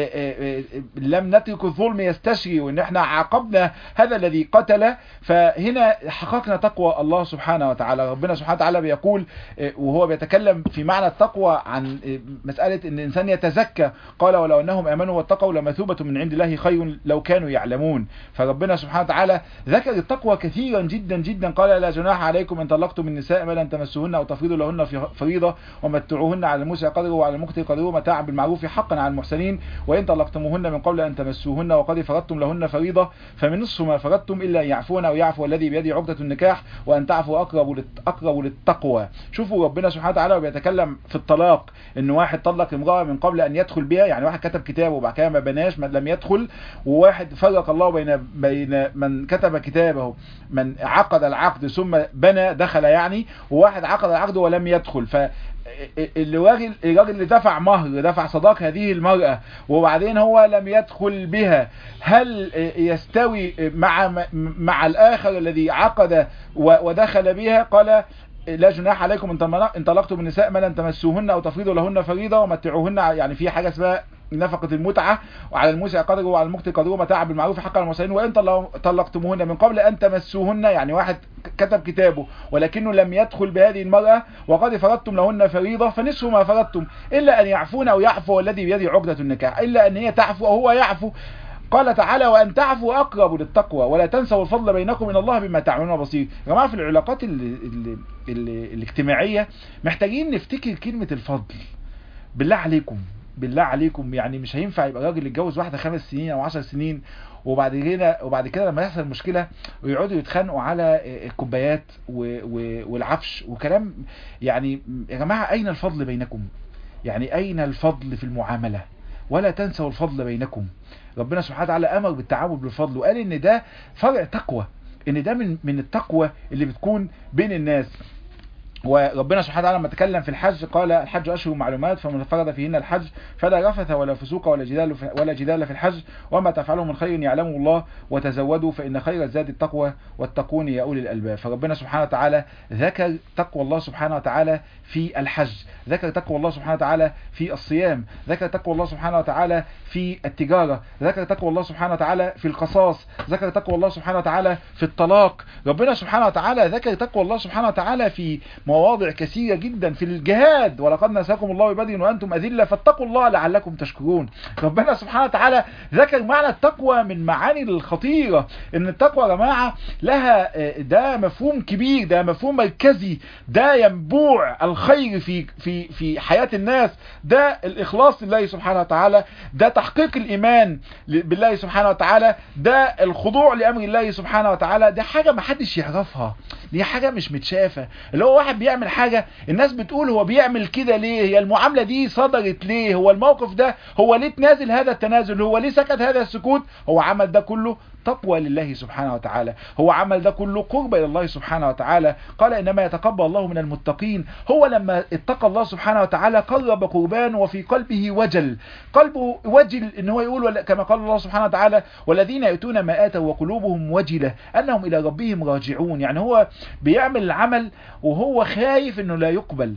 لم نترك الظلم يستشري وان احنا عاقبنا هذا الذي قتل فهنا حققنا تقوى الله سبحانه وتعالى ربنا سبحانه وتعالى بيقول وهو بيتكلم في معنى التقوى عن مسألة ان الانسان يتزكى قال ولو انهم امنوا واتقوا لمثوبة من عند الله خير لو كانوا يعلمون فربنا سبحانه وتعالى ذكر التقوى كثيرا جدا جدا قال لا جناح عليكم ان طلقتم النساء ما لم تمسوهن او تفرضوا لهن في فريضة ومتعوهن على الموسع قدره وعلى المقتر قدره متاعا بالمعروف حقا على المحسنين وان طلقتموهن من قبل ان تمسوهن وقد فرضتم لهن فريضة فمن نصف ما فرضتم الا ان يعفون او يعفو الذي بيده عقدة النكاح وان تعفوا اقرب اقرب للتقوى شوفوا ربنا سبحانه وتعالى بيتكلم في الطلاق ان واحد طلق امرأة من قبل ان يدخل بها يعني واحد كتب كتابه وبعد كده ما بناش من لم يدخل وواحد فرق الله بين بين من كتب كتابه من عقد العقد ثم بنى دخل يعني وواحد عقد العقد ولم يدخل ف الراجل الراجل اللي دفع مهر دفع صداق هذه المرأة وبعدين هو لم يدخل بها هل يستوي مع مع الآخر الذي عقد ودخل بها قال لا جناح عليكم ان طلقتم النساء ما لم تمسوهن او تفرضوا لهن فريضة ومتعوهن يعني في حاجة اسمها نفقة المتعة وعلى الموسع قدره وعلى المقتر قدره متاع بالمعروف حقا على المسلمين وان طلقتموهن من قبل ان تمسوهن يعني واحد كتب كتابه ولكنه لم يدخل بهذه المرأة وقد فرضتم لهن فريضة فنصف ما فرضتم الا ان يعفون او يعفو الذي بيده عقدة النكاح الا ان هي تعفو وهو يعفو قال تعالى وأن تعفوا أقرب للتقوى ولا تنسوا الفضل بينكم إن الله بما تعملون بصير يا جماعة في العلاقات ال ال ال الاجتماعية محتاجين نفتكر كلمة الفضل بالله عليكم بالله عليكم يعني مش هينفع يبقى راجل يتجوز واحدة خمس سنين أو عشر سنين وبعد كده وبعد كده لما يحصل مشكلة ويقعدوا يتخانقوا على الكوبايات والعفش وكلام يعني يا جماعة أين الفضل بينكم يعني أين الفضل في المعاملة ولا تنسوا الفضل بينكم ربنا سبحانه وتعالى امر بالتعامل بالفضل وقال ان ده فرع تقوى ان ده من من التقوى اللي بتكون بين الناس وربنا سبحانه وتعالى لما تكلم في الحج قال الحج اشهر معلومات فمن فرض فيهن الحج فلا رفث ولا فسوق ولا جدال ولا جدال في الحج وما تفعله من خير يعلمه الله وتزودوا فان خير الزاد التقوى واتقون يا اولي الالباب فربنا سبحانه وتعالى ذكر تقوى الله سبحانه وتعالى في الحج ذكر تقوى الله سبحانه وتعالى في الصيام ذكر تقوى الله سبحانه وتعالى في التجارة ذكر تقوى الله سبحانه وتعالى في القصاص ذكر تقوى الله سبحانه وتعالى في الطلاق ربنا سبحانه وتعالى ذكر تقوى الله سبحانه وتعالى في مواضع كثيرة جدا في الجهاد ولقد نساكم الله ببدر وأنتم أذلة فاتقوا الله لعلكم تشكرون ربنا سبحانه وتعالى ذكر معنى التقوى من معاني الخطيرة ان التقوى يا جماعة لها ده مفهوم كبير ده مفهوم مركزي ده ينبوع الخير في في في حياة الناس ده الإخلاص لله سبحانه وتعالى ده تحقيق الإيمان بالله سبحانه وتعالى ده الخضوع لأمر الله سبحانه وتعالى ده حاجة ما حدش يعرفها دي حاجة مش متشافة اللي هو واحد بيعمل حاجة الناس بتقول هو بيعمل كده ليه هي المعاملة دي صدرت ليه هو الموقف ده هو ليه تنازل هذا التنازل هو ليه سكت هذا السكوت هو عمل ده كله تقوى لله سبحانه وتعالى هو عمل ده كله قرب إلى الله سبحانه وتعالى قال إنما يتقبل الله من المتقين هو لما اتقى الله سبحانه وتعالى قرب قربان وفي قلبه وجل قلبه وجل إن هو يقول كما قال الله سبحانه وتعالى والذين يأتون ما آتوا وقلوبهم وجلة أنهم إلى ربهم راجعون يعني هو بيعمل العمل وهو خايف إنه لا يقبل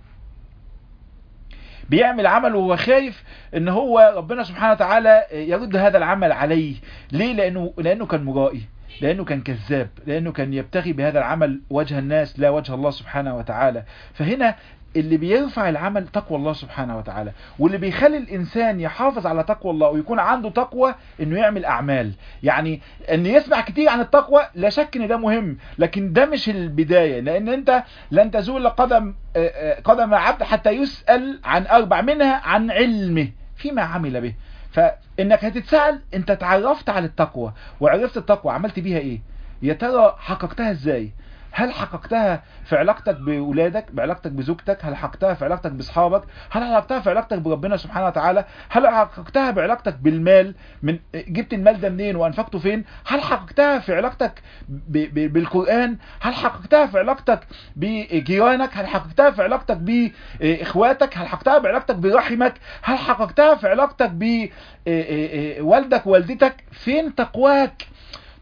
بيعمل عمل وهو خايف ان هو ربنا سبحانه وتعالى يرد هذا العمل عليه ليه لانه لانه كان مرائي لانه كان كذاب لانه كان يبتغي بهذا العمل وجه الناس لا وجه الله سبحانه وتعالى فهنا اللي بيرفع العمل تقوى الله سبحانه وتعالى واللي بيخلي الانسان يحافظ على تقوى الله ويكون عنده تقوى انه يعمل اعمال يعني ان يسمع كتير عن التقوى لا شك ان ده مهم لكن ده مش البداية لان انت لن تزول قدم قدم عبد حتى يسأل عن اربع منها عن علمه فيما عمل به فانك هتتسأل انت تعرفت على التقوى وعرفت التقوى عملت بيها ايه يا ترى حققتها ازاي هل حققتها في علاقتك بولادك بعلاقتك بزوجتك هل حققتها في علاقتك باصحابك هل حققتها في علاقتك بربنا سبحانه وتعالى هل حققتها بعلاقتك بالمال من جبت المال ده منين وانفقته فين هل حققتها في علاقتك ب... ب... بالقرآن هل حققتها في علاقتك بجيرانك هل حققتها في علاقتك باخواتك هل حققتها بعلاقتك برحمك هل حققتها في علاقتك بوالدك ووالدتك فين تقواك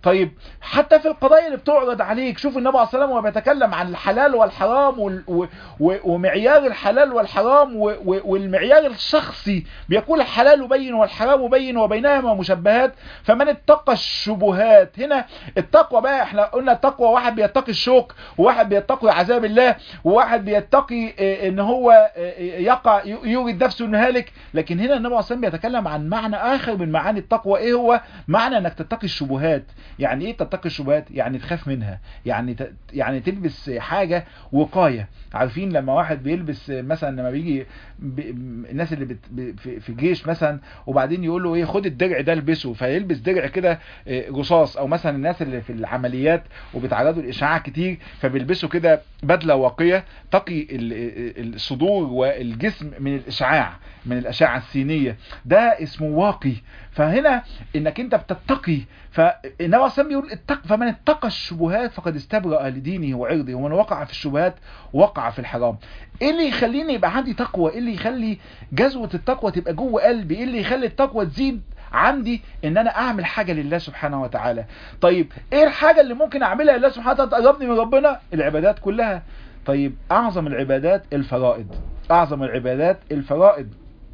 طيب حتى في القضايا اللي بتعرض عليك شوف النبي عليه الصلاه والسلام وهو بيتكلم عن الحلال والحرام وال... و... و... ومعيار الحلال والحرام و... و... والمعيار الشخصي بيقول الحلال بين والحرام بين وبينهما مشبهات فمن اتقى الشبهات هنا التقوى بقى احنا قلنا التقوى واحد بيتقي الشوك وواحد بيتقي عذاب الله وواحد بيتقي اه ان هو اه يقع يوجد نفسه انه هالك لكن هنا النبي عليه الصلاه والسلام بيتكلم عن معنى اخر من معاني التقوى ايه هو معنى انك تتقي الشبهات يعني ايه تتقي الشبهات يعني تخاف منها يعني ت... يعني تلبس حاجه وقايه عارفين لما واحد بيلبس مثلا لما بيجي ب... الناس اللي بت... ب... في... في الجيش مثلا وبعدين يقول له ايه خد الدرع ده البسه فيلبس درع كده رصاص او مثلا الناس اللي في العمليات وبيتعرضوا لاشعاع كتير فبيلبسوا كده بدله واقيه تقي الصدور والجسم من الاشعاع من الاشعه السينيه ده اسمه واقي فهنا انك انت بتتقي فالنبي عليه الصلاه بيقول اتق فمن اتقى الشبهات فقد استبرأ لدينه وعرضه ومن وقع في الشبهات وقع في الحرام ايه اللي يخليني يبقى عندي تقوى ايه اللي يخلي جذوه التقوى تبقى جوه قلبي ايه اللي يخلي التقوى تزيد عندي ان انا اعمل حاجة لله سبحانه وتعالى طيب ايه الحاجة اللي ممكن اعملها لله سبحانه وتعالى تقربني من ربنا العبادات كلها طيب اعظم العبادات الفرائض اعظم العبادات الفرائض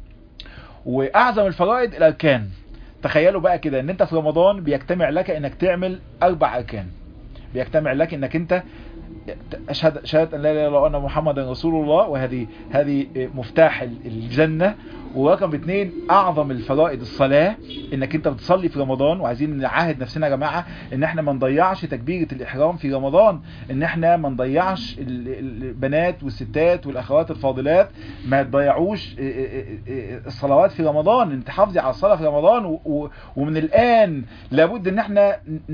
واعظم الفرائض الاركان تخيلوا بقى كده ان انت في رمضان بيجتمع لك انك تعمل اربع اركان بيجتمع لك انك انت اشهد شهاده ان لا اله الا الله وان محمدا رسول الله وهذه هذه مفتاح الجنه ورقم اثنين اعظم الفرائض الصلاه انك انت بتصلي في رمضان وعايزين نعاهد نفسنا يا جماعه ان احنا ما نضيعش تكبيره الاحرام في رمضان ان احنا ما نضيعش البنات والستات والاخوات الفاضلات ما تضيعوش الصلوات في رمضان انت حافظي على الصلاه في رمضان ومن الان لابد ان احنا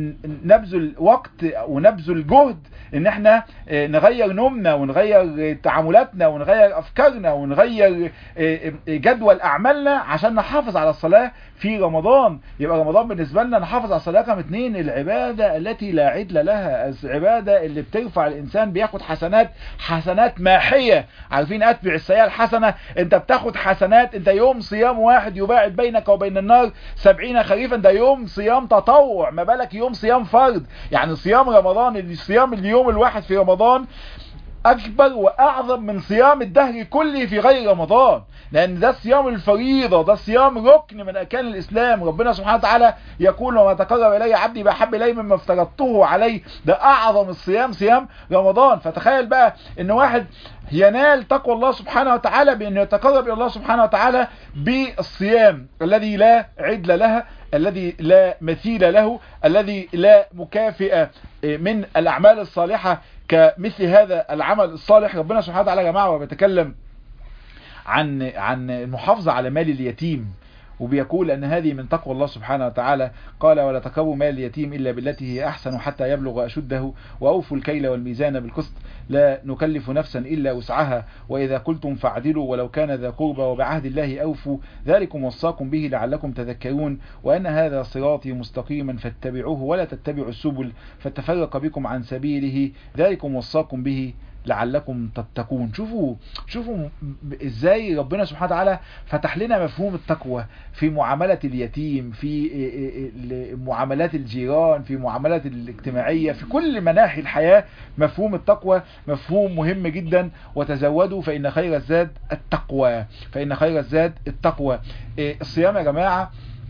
نبذل وقت ونبذل جهد ان احنا نغير نومنا ونغير تعاملاتنا ونغير افكارنا ونغير جدول اعمالنا عشان نحافظ على الصلاة في رمضان يبقى رمضان بالنسبة لنا نحافظ على الصلاة رقم اتنين العبادة التي لا عدل لها العبادة اللي بترفع الانسان بياخد حسنات حسنات ماحية عارفين اتبع السيئة الحسنة انت بتاخد حسنات انت يوم صيام واحد يباعد بينك وبين النار سبعين خريفا ده يوم صيام تطوع ما بالك يوم صيام فرض يعني صيام رمضان الصيام اليوم الواحد في رمضان اكبر واعظم من صيام الدهر كله في غير رمضان لان ده صيام الفريضة ده صيام ركن من اركان الاسلام ربنا سبحانه وتعالى يقول وما تقرب الي عبدي بحب الي مما افترضته عليه ده اعظم الصيام صيام رمضان فتخيل بقى ان واحد ينال تقوى الله سبحانه وتعالى بأنه يتقرب إلى الله سبحانه وتعالى بالصيام الذي لا عدل لها الذي لا مثيل له الذي لا مكافئ من الأعمال الصالحة كمثل هذا العمل الصالح ربنا سبحانه وتعالى يا جماعة وبيتكلم عن عن المحافظة على مال اليتيم وبيقول أن هذه من تقوى الله سبحانه وتعالى قال ولا تقربوا مال اليتيم إلا بالتي هي أحسن حتى يبلغ أشده وأوفوا الكيل والميزان بالقسط لا نكلف نفسا إلا وسعها وإذا قلتم فاعدلوا ولو كان ذا قربى وبعهد الله أوفوا ذلكم وصاكم به لعلكم تذكرون وأن هذا صراطي مستقيما فاتبعوه ولا تتبعوا السبل فتفرق بكم عن سبيله ذلكم وصاكم به لعلكم تتقون شوفوا شوفوا ازاي ربنا سبحانه وتعالى فتح لنا مفهوم التقوى في معاملة اليتيم في معاملات الجيران في معاملات الاجتماعية في كل مناحي الحياة مفهوم التقوى مفهوم مهم جدا وتزودوا فإن خير الزاد التقوى فإن خير الزاد التقوى الصيام يا جماعة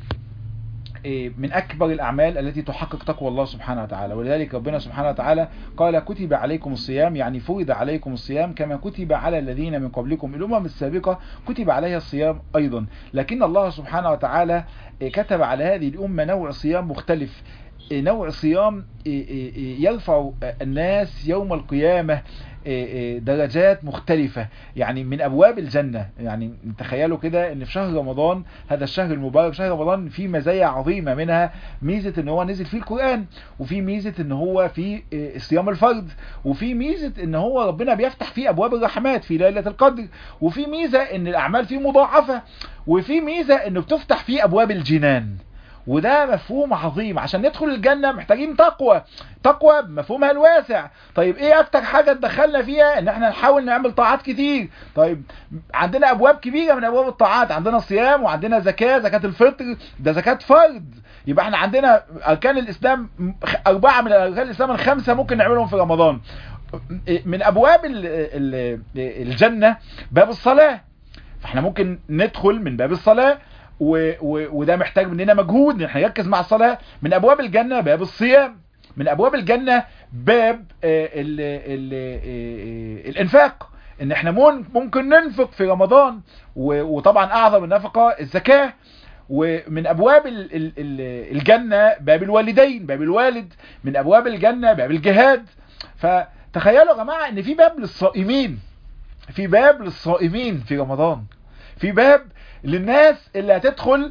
من أكبر الأعمال التي تحقق تقوى الله سبحانه وتعالى ولذلك ربنا سبحانه وتعالى قال كتب عليكم الصيام يعني فرض عليكم الصيام كما كتب على الذين من قبلكم الأمم السابقة كتب عليها الصيام أيضا لكن الله سبحانه وتعالى كتب على هذه الأمة نوع صيام مختلف نوع صيام يرفع الناس يوم القيامة درجات مختلفة يعني من أبواب الجنة يعني تخيلوا كده ان في شهر رمضان هذا الشهر المبارك شهر رمضان فيه مزايا عظيمة منها ميزة ان هو نزل فيه القرآن وفي ميزة ان هو في صيام الفرض وفي ميزة ان هو ربنا بيفتح فيه أبواب الرحمات في ليلة القدر وفي ميزة ان الأعمال فيه مضاعفة وفي ميزة انه بتفتح فيه أبواب الجنان وده مفهوم عظيم عشان ندخل الجنة محتاجين تقوى تقوى بمفهومها الواسع طيب ايه اكتر حاجة تدخلنا فيها ان احنا نحاول نعمل طاعات كتير طيب عندنا ابواب كبيرة من ابواب الطاعات عندنا صيام وعندنا زكاة زكاة الفطر ده زكاة فرض يبقى احنا عندنا اركان الاسلام اربعة من اركان الاسلام الخمسة ممكن نعملهم في رمضان من ابواب ال ال الجنة باب الصلاة فاحنا ممكن ندخل من باب الصلاة و و وده محتاج مننا مجهود ان احنا نركز مع الصلاة من ابواب الجنة باب الصيام من ابواب الجنة باب ال ال الانفاق ان احنا ممكن ننفق في رمضان وطبعا اعظم النفقة الزكاة ومن ابواب ال ال الجنة باب الوالدين باب الوالد من ابواب الجنة باب الجهاد فتخيلوا يا جماعة ان في باب للصائمين في باب للصائمين في رمضان في باب للناس اللي هتدخل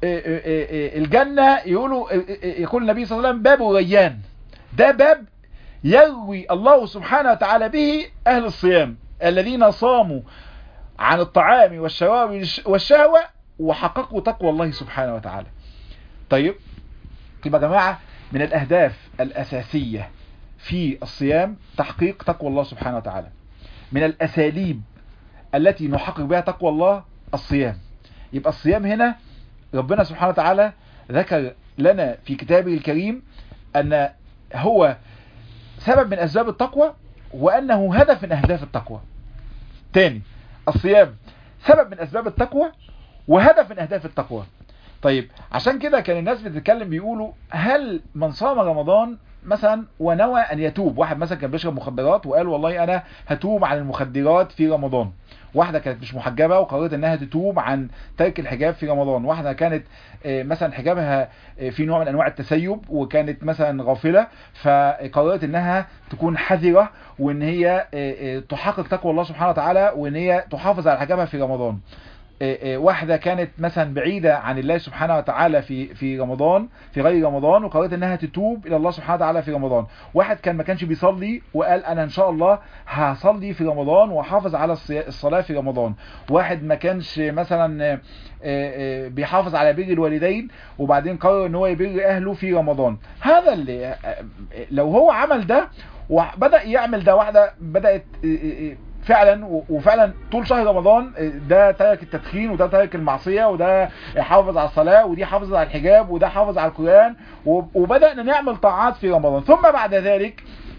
الجنة يقولوا يقول النبي صلى الله عليه وسلم باب ريان ده باب يروي الله سبحانه وتعالى به أهل الصيام الذين صاموا عن الطعام والشراب والشهوة وحققوا تقوى الله سبحانه وتعالى طيب يبقى يا جماعة من الأهداف الأساسية في الصيام تحقيق تقوى الله سبحانه وتعالى من الأساليب التي نحقق بها تقوى الله الصيام يبقى الصيام هنا ربنا سبحانه وتعالى ذكر لنا في كتابه الكريم أن هو سبب من أسباب التقوى وأنه هدف من أهداف التقوى تاني الصيام سبب من أسباب التقوى وهدف من أهداف التقوى طيب عشان كده كان الناس بتتكلم بيقولوا هل من صام رمضان مثلا ونوى ان يتوب واحد مثلا كان بيشرب مخدرات وقال والله انا هتوب عن المخدرات في رمضان واحدة كانت مش محجبة وقررت انها تتوب عن ترك الحجاب في رمضان واحدة كانت مثلا حجابها في نوع من انواع التسيب وكانت مثلا غافلة فقررت انها تكون حذرة وان هي تحقق تقوى الله سبحانه وتعالى وان هي تحافظ على حجابها في رمضان واحدة كانت مثلا بعيدة عن الله سبحانه وتعالى في في رمضان في غير رمضان وقررت انها تتوب الى الله سبحانه وتعالى في رمضان واحد كان ما كانش بيصلي وقال انا ان شاء الله هصلي في رمضان واحافظ على الصلاة في رمضان واحد ما كانش مثلا بيحافظ على بر الوالدين وبعدين قرر ان هو يبر اهله في رمضان هذا اللي لو هو عمل ده وبدأ يعمل ده واحدة بدأت فعلا وفعلا طول شهر رمضان ده ترك التدخين وده ترك المعصية وده حافظ على الصلاة ودي حافظ على الحجاب وده حافظ على القرآن وبدأنا نعمل طاعات في رمضان ثم بعد ذلك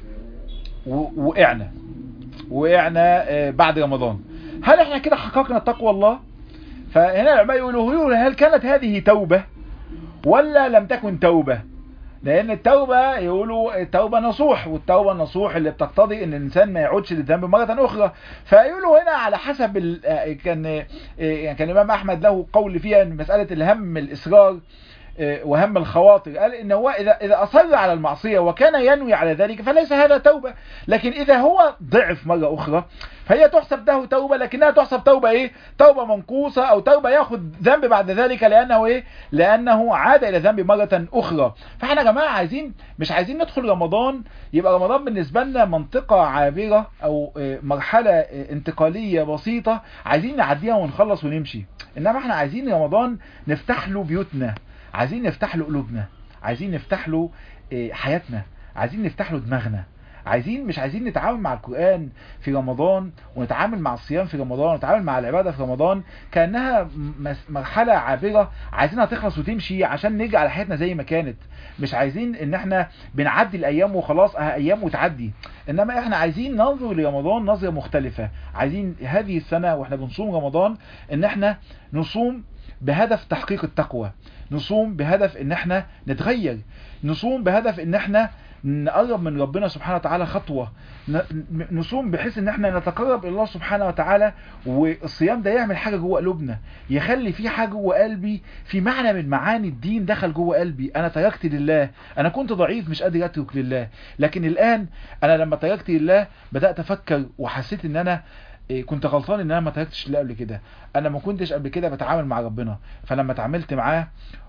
وقعنا وقعنا بعد رمضان هل احنا كده حققنا تقوى الله فهنا العلماء يقولوا هل كانت هذه توبة ولا لم تكن توبة لان التوبة يقولوا التوبة نصوح والتوبة النصوح اللي بتقتضي ان الانسان ما يعودش للذنب مرة اخرى فيقولوا هنا على حسب ال... كان يعني كان الامام احمد له قول فيها ان مسألة الهم الاصرار وهم الخواطر قال ان هو اذا اذا اصر على المعصيه وكان ينوي على ذلك فليس هذا توبه لكن اذا هو ضعف مره اخرى فهي تحسب له توبه لكنها تحسب توبه ايه توبه منقوصه او توبه ياخد ذنب بعد ذلك لانه ايه لانه عاد الى ذنب مره اخرى فاحنا يا جماعه عايزين مش عايزين ندخل رمضان يبقى رمضان بالنسبه لنا منطقه عابره او مرحله انتقاليه بسيطه عايزين نعديها ونخلص ونمشي انما احنا عايزين رمضان نفتح له بيوتنا عايزين نفتح له قلوبنا عايزين نفتح له حياتنا عايزين نفتح له دماغنا عايزين مش عايزين نتعامل مع القرآن في رمضان ونتعامل مع الصيام في رمضان ونتعامل مع العبادة في رمضان كأنها مرحلة عابرة عايزينها تخلص وتمشي عشان نرجع لحياتنا زي ما كانت مش عايزين ان احنا بنعدي الايام وخلاص اه ايام وتعدي انما احنا عايزين ننظر لرمضان نظرة مختلفة عايزين هذه السنة واحنا بنصوم رمضان ان احنا نصوم بهدف تحقيق التقوى نصوم بهدف ان احنا نتغير نصوم بهدف ان احنا نقرب من ربنا سبحانه وتعالى خطوة نصوم بحيث ان احنا نتقرب الى الله سبحانه وتعالى والصيام ده يعمل حاجة جوه قلوبنا يخلي في حاجة جوه قلبي في معنى من معاني الدين دخل جوه قلبي انا تركت لله انا كنت ضعيف مش قادر اترك لله لكن الان انا لما تركت لله بدأت افكر وحسيت ان انا كنت غلطان ان انا ما تركتش لله قبل كده انا ما كنتش قبل كده بتعامل مع ربنا فلما اتعاملت معاه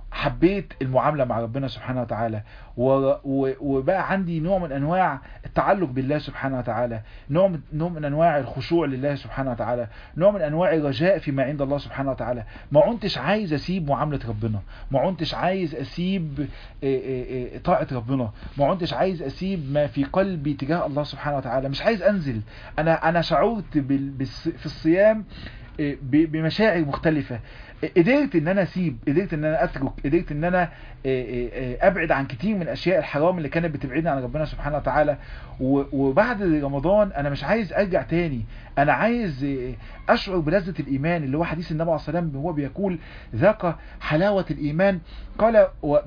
حبيت المعاملة مع ربنا سبحانه وتعالى وبقى عندي نوع من انواع التعلق بالله سبحانه وتعالى نوع من, نوع من انواع الخشوع لله سبحانه وتعالى نوع من انواع الرجاء فيما عند الله سبحانه وتعالى ما عنتش عايز اسيب معاملة ربنا ما عنتش عايز اسيب طاعة ربنا ما عنتش عايز اسيب ما في قلبي تجاه الله سبحانه وتعالى مش عايز انزل انا انا شعرت في الصيام بمشاعر مختلفة قدرت ان انا اسيب قدرت ان انا اترك قدرت ان انا ابعد عن كتير من اشياء الحرام اللي كانت بتبعدني عن ربنا سبحانه وتعالى وبعد رمضان انا مش عايز ارجع تاني انا عايز اشعر بلذة الايمان اللي هو حديث النبي عليه الصلاة والسلام هو بيقول ذاق حلاوة الايمان قال و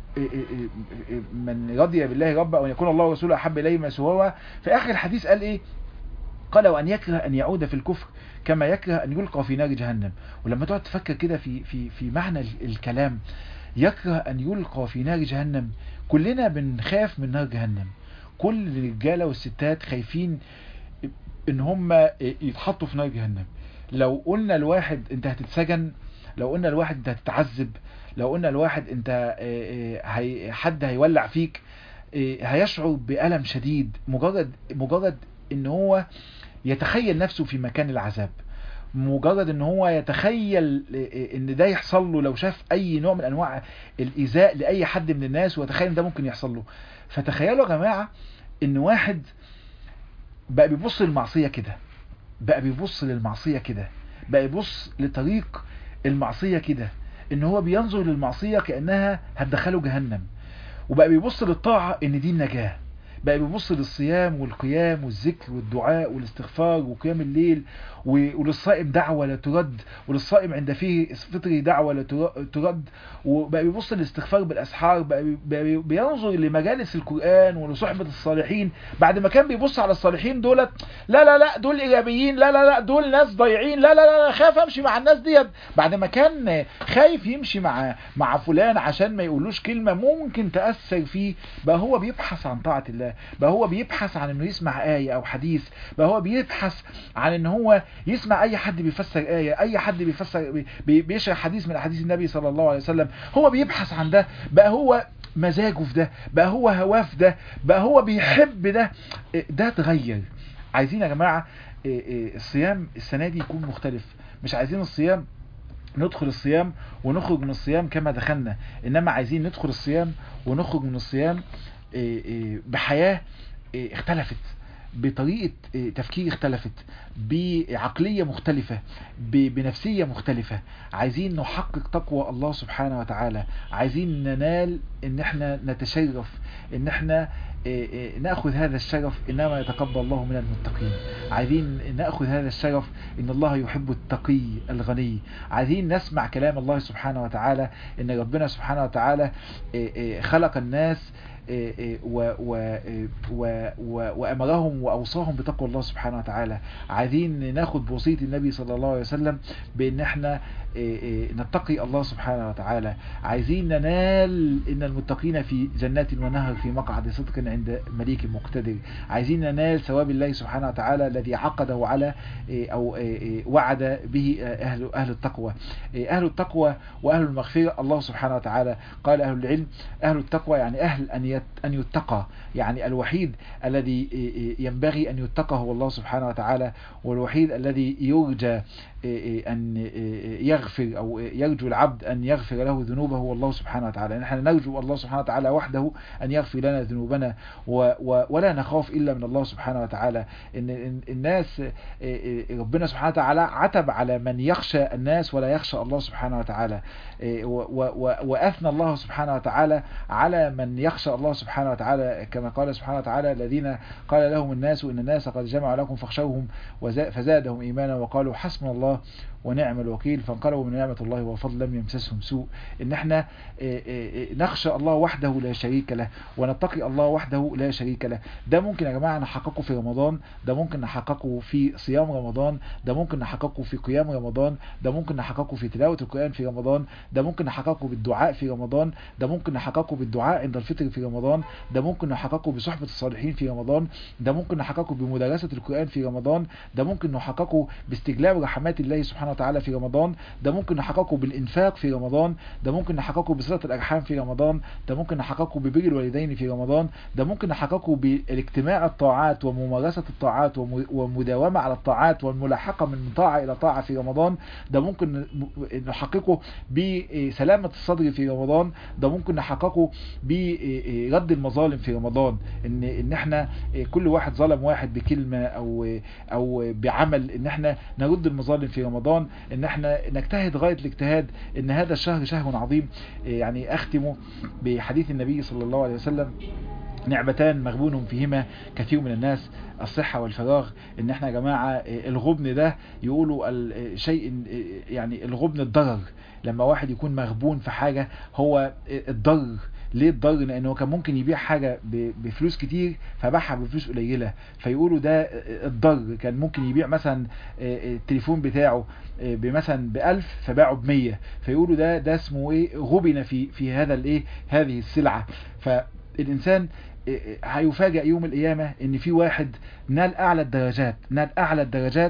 من رضي بالله ربا وان يكون الله ورسوله احب اليه ما سواه في اخر الحديث قال ايه قال وان يكره ان يعود في الكفر كما يكره ان يلقى في نار جهنم ولما تقعد تفكر كده في في في معنى الكلام يكره ان يلقى في نار جهنم كلنا بنخاف من نار جهنم كل الرجاله والستات خايفين ان هم يتحطوا في نار جهنم لو قلنا الواحد انت هتتسجن لو قلنا الواحد انت هتتعذب لو قلنا الواحد انت هي حد هيولع فيك هيشعر بألم شديد مجرد مجرد ان هو يتخيل نفسه في مكان العذاب مجرد ان هو يتخيل ان ده يحصل له لو شاف اي نوع من انواع الايذاء لاي حد من الناس ويتخيل ان ده ممكن يحصل له فتخيلوا يا جماعة ان واحد بقى بيبص للمعصية كده بقى بيبص للمعصية كده بقى يبص لطريق المعصية كده ان هو بينظر للمعصية كأنها هتدخله جهنم وبقى بيبص للطاعة ان دي النجاة بقى بيبص للصيام والقيام والذكر والدعاء والاستغفار وقيام الليل وللصائم دعوة لا ترد وللصائم عند فيه فطره دعوة لا ترد وبقى بيبص للاستغفار بالأسحار بقى بينظر لمجالس القرآن ولصحبة الصالحين بعد ما كان بيبص على الصالحين دولت لا لا لا دول إيجابيين لا لا لا دول ناس ضايعين لا لا لا خاف أمشي مع الناس ديت بعد ما كان خايف يمشي مع مع فلان عشان ما يقولوش كلمة ممكن تأثر فيه بقى هو بيبحث عن طاعة الله بقى هو بيبحث عن انه يسمع آية او حديث بقى هو بيبحث عن ان هو يسمع اي حد بيفسر آية اي حد بيفسر بي بيشرح حديث من احاديث النبي صلى الله عليه وسلم هو بيبحث عن ده بقى هو مزاجه في ده بقى هو هواه في ده بقى هو بيحب ده ده اتغير عايزين يا جماعة الصيام السنة دي يكون مختلف مش عايزين الصيام ندخل الصيام ونخرج من الصيام كما دخلنا انما عايزين ندخل الصيام ونخرج من الصيام بحياة اختلفت بطريقة تفكير اختلفت بعقلية مختلفة بنفسية مختلفة عايزين نحقق تقوى الله سبحانه وتعالى عايزين ننال ان احنا نتشرف ان احنا نأخذ هذا الشرف إنما يتقبل الله من المتقين عايزين نأخذ هذا الشرف إن الله يحب التقي الغني عايزين نسمع كلام الله سبحانه وتعالى إن ربنا سبحانه وتعالى خلق الناس و و و و وأمرهم وأوصاهم بتقوى الله سبحانه وتعالى عايزين ناخد بوصية النبي صلى الله عليه وسلم بأن احنا نتقي الله سبحانه وتعالى عايزين ننال إن المتقين في جنات ونهر في مقعد صدق عند مليك مقتدر عايزين ننال ثواب الله سبحانه وتعالى الذي عقده على أو وعد به أهل, أهل التقوى أهل التقوى وأهل المغفرة الله سبحانه وتعالى قال أهل العلم أهل التقوى يعني أهل أن أن يتقى يعني الوحيد الذي ينبغي أن يتقى هو الله سبحانه وتعالى والوحيد الذي يرجى أن يغفر أو يرجو العبد أن يغفر له ذنوبه هو الله سبحانه وتعالى نحن نرجو الله سبحانه وتعالى وحده أن يغفر لنا ذنوبنا ولا نخاف إلا من الله سبحانه وتعالى إن الناس ربنا سبحانه وتعالى عتب على من يخشى الناس ولا يخشى الله سبحانه وتعالى وأثنى الله سبحانه وتعالى على من يخشى الله سبحانه وتعالى كما قال سبحانه وتعالى الذين قال لهم الناس إن الناس قد جمعوا لكم فاخشوهم فزادهم إيمانا وقالوا حسبنا الله ونعم الوكيل فانقلبوا من نعمة الله وفضل لم يمسسهم سوء ان احنا نخشى الله وحده لا شريك له ونتقي الله وحده لا شريك له ده ممكن يا جماعة نحققه في رمضان ده ممكن نحققه في صيام رمضان ده ممكن نحققه في قيام رمضان ده ممكن نحققه في تلاوة القرآن في رمضان ده ممكن نحققه بالدعاء في رمضان ده ممكن نحققه بالدعاء عند الفطر في رمضان ده ممكن نحققه بصحبة الصالحين في رمضان ده ممكن نحققه بمدرسة القرآن في رمضان ده ممكن نحققه باستجلاب رحمات الله سبحانه وتعالى في رمضان ده ممكن نحققه بالإنفاق في رمضان ده ممكن نحققه بصلة الأرحام في رمضان ده ممكن نحققه ببر الوالدين في رمضان ده ممكن نحققه بالاجتماع الطاعات وممارسة الطاعات ومداومة على الطاعات والملاحقة من طاعة إلى طاعة في رمضان ده ممكن نحققه بسلامة الصدر في رمضان ده ممكن نحققه برد المظالم في رمضان ان ان احنا كل واحد ظلم واحد بكلمة او او بعمل ان احنا نرد المظالم في رمضان ان احنا نجتهد غاية الاجتهاد ان هذا الشهر شهر عظيم يعني اختم بحديث النبي صلى الله عليه وسلم نعمتان مغبون فيهما كثير من الناس الصحة والفراغ ان احنا يا جماعة الغبن ده يقولوا شيء يعني الغبن الضرر لما واحد يكون مغبون في حاجة هو الضرر ليه الضرر لانه كان ممكن يبيع حاجة بفلوس كتير فباعها بفلوس قليلة فيقولوا ده الضرر كان ممكن يبيع مثلا التليفون بتاعه بمثلا بألف فباعه بمية فيقولوا ده ده اسمه ايه غبن في في هذا الايه هذه السلعة فالانسان هيفاجئ يوم القيامة ان في واحد نال اعلى الدرجات نال اعلى الدرجات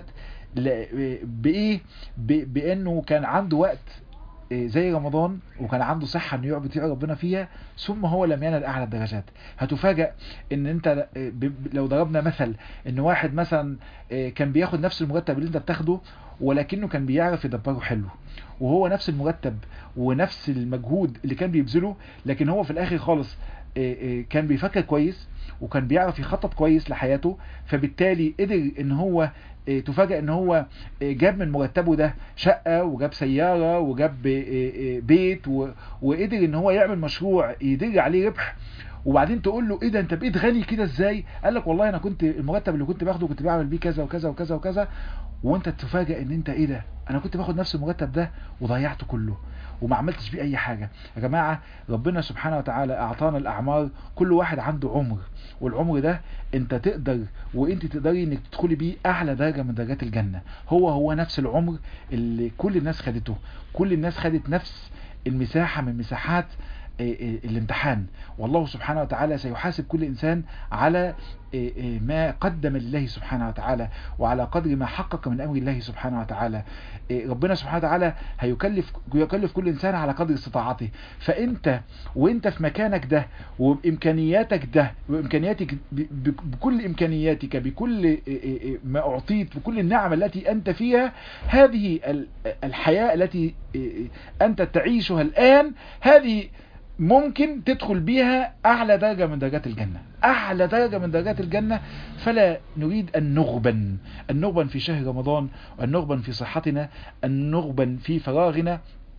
بايه بانه كان عنده وقت زي رمضان وكان عنده صحة انه يعبد ربنا فيها ثم هو لم ينال اعلى الدرجات هتفاجأ ان انت لو ضربنا مثل ان واحد مثلا كان بياخد نفس المرتب اللي انت بتاخده ولكنه كان بيعرف يدبره حلو وهو نفس المرتب ونفس المجهود اللي كان بيبذله لكن هو في الاخر خالص كان بيفكر كويس وكان بيعرف يخطط كويس لحياته فبالتالي قدر ان هو تفاجئ ان هو جاب من مرتبه ده شقة وجاب سيارة وجاب بيت وقدر ان هو يعمل مشروع يدر عليه ربح وبعدين تقول له ايه ده انت بقيت غني كده ازاي قال لك والله انا كنت المرتب اللي كنت باخده كنت بعمل بيه كذا وكذا وكذا وكذا وانت تفاجئ ان انت ايه ده انا كنت باخد نفس المرتب ده وضيعته كله وما عملتش بيه اي حاجة يا جماعة ربنا سبحانه وتعالى اعطانا الاعمار كل واحد عنده عمر والعمر ده انت تقدر وانت تقدري انك تدخلي بيه اعلى درجة من درجات الجنة هو هو نفس العمر اللي كل الناس خدته كل الناس خدت نفس المساحة من مساحات الامتحان والله سبحانه وتعالى سيحاسب كل إنسان على ما قدم لله سبحانه وتعالى وعلى قدر ما حقق من أمر الله سبحانه وتعالى ربنا سبحانه وتعالى هيكلف يكلف كل إنسان على قدر استطاعته فأنت وانت في مكانك ده وبإمكانياتك ده وإمكانياتك بكل إمكانياتك بكل ما أعطيت بكل النعم التي أنت فيها هذه الحياة التي أنت تعيشها الآن هذه ممكن تدخل بيها أعلى درجة من درجات الجنة أعلى درجة من درجات الجنة فلا نريد أن نغبن أن نغبن في شهر رمضان أن نغبن في صحتنا أن نغبن في فراغنا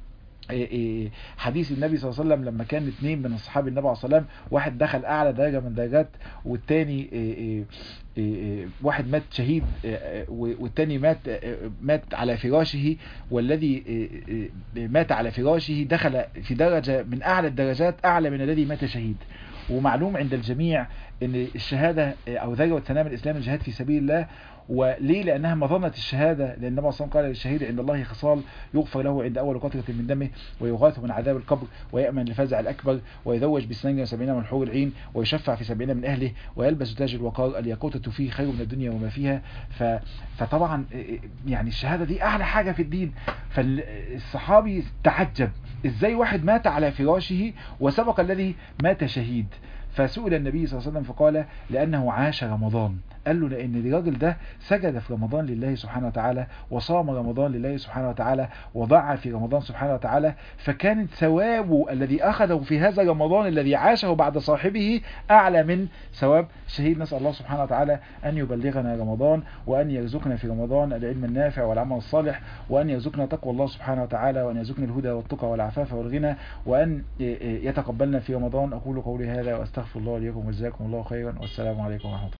حديث النبي صلى الله عليه وسلم لما كان اثنين من اصحاب النبي عليه الصلاه والسلام واحد دخل اعلى درجه من درجات والتاني واحد مات شهيد والتاني مات مات على فراشه والذي مات على فراشه دخل في درجه من اعلى الدرجات اعلى من الذي مات شهيد ومعلوم عند الجميع ان الشهاده او ذروه سنام الاسلام الجهاد في سبيل الله وليه لأنها مظنة الشهادة لأن النبي صلى الله عليه وسلم قال للشهيد عند الله خصال يغفر له عند أول قطرة من دمه ويغاث من عذاب القبر ويأمن الفزع الأكبر ويذوج بسنين وسبعين من حور العين ويشفع في سبعين من أهله ويلبس تاج الوقار الياقوتة فيه خير من الدنيا وما فيها ف... فطبعا يعني الشهادة دي أعلى حاجة في الدين فالصحابي تعجب ازاي واحد مات على فراشه وسبق الذي مات شهيد فسئل النبي صلى الله عليه وسلم فقال لأنه عاش رمضان قال له لأن الراجل ده سجد في رمضان لله سبحانه وتعالى وصام رمضان لله سبحانه وتعالى وضع في رمضان سبحانه وتعالى فكانت ثوابه الذي أخذه في هذا رمضان الذي عاشه بعد صاحبه أعلى من ثواب شهيد نسأل الله سبحانه وتعالى أن يبلغنا رمضان وأن يرزقنا في رمضان العلم النافع والعمل الصالح وأن يرزقنا تقوى الله سبحانه وتعالى وأن يرزقنا الهدى والتقى والعفاف والغنى وأن يتقبلنا في رمضان أقول قولي هذا وأستغفر الله لكم وجزاكم الله خيرا والسلام عليكم ورحمة الله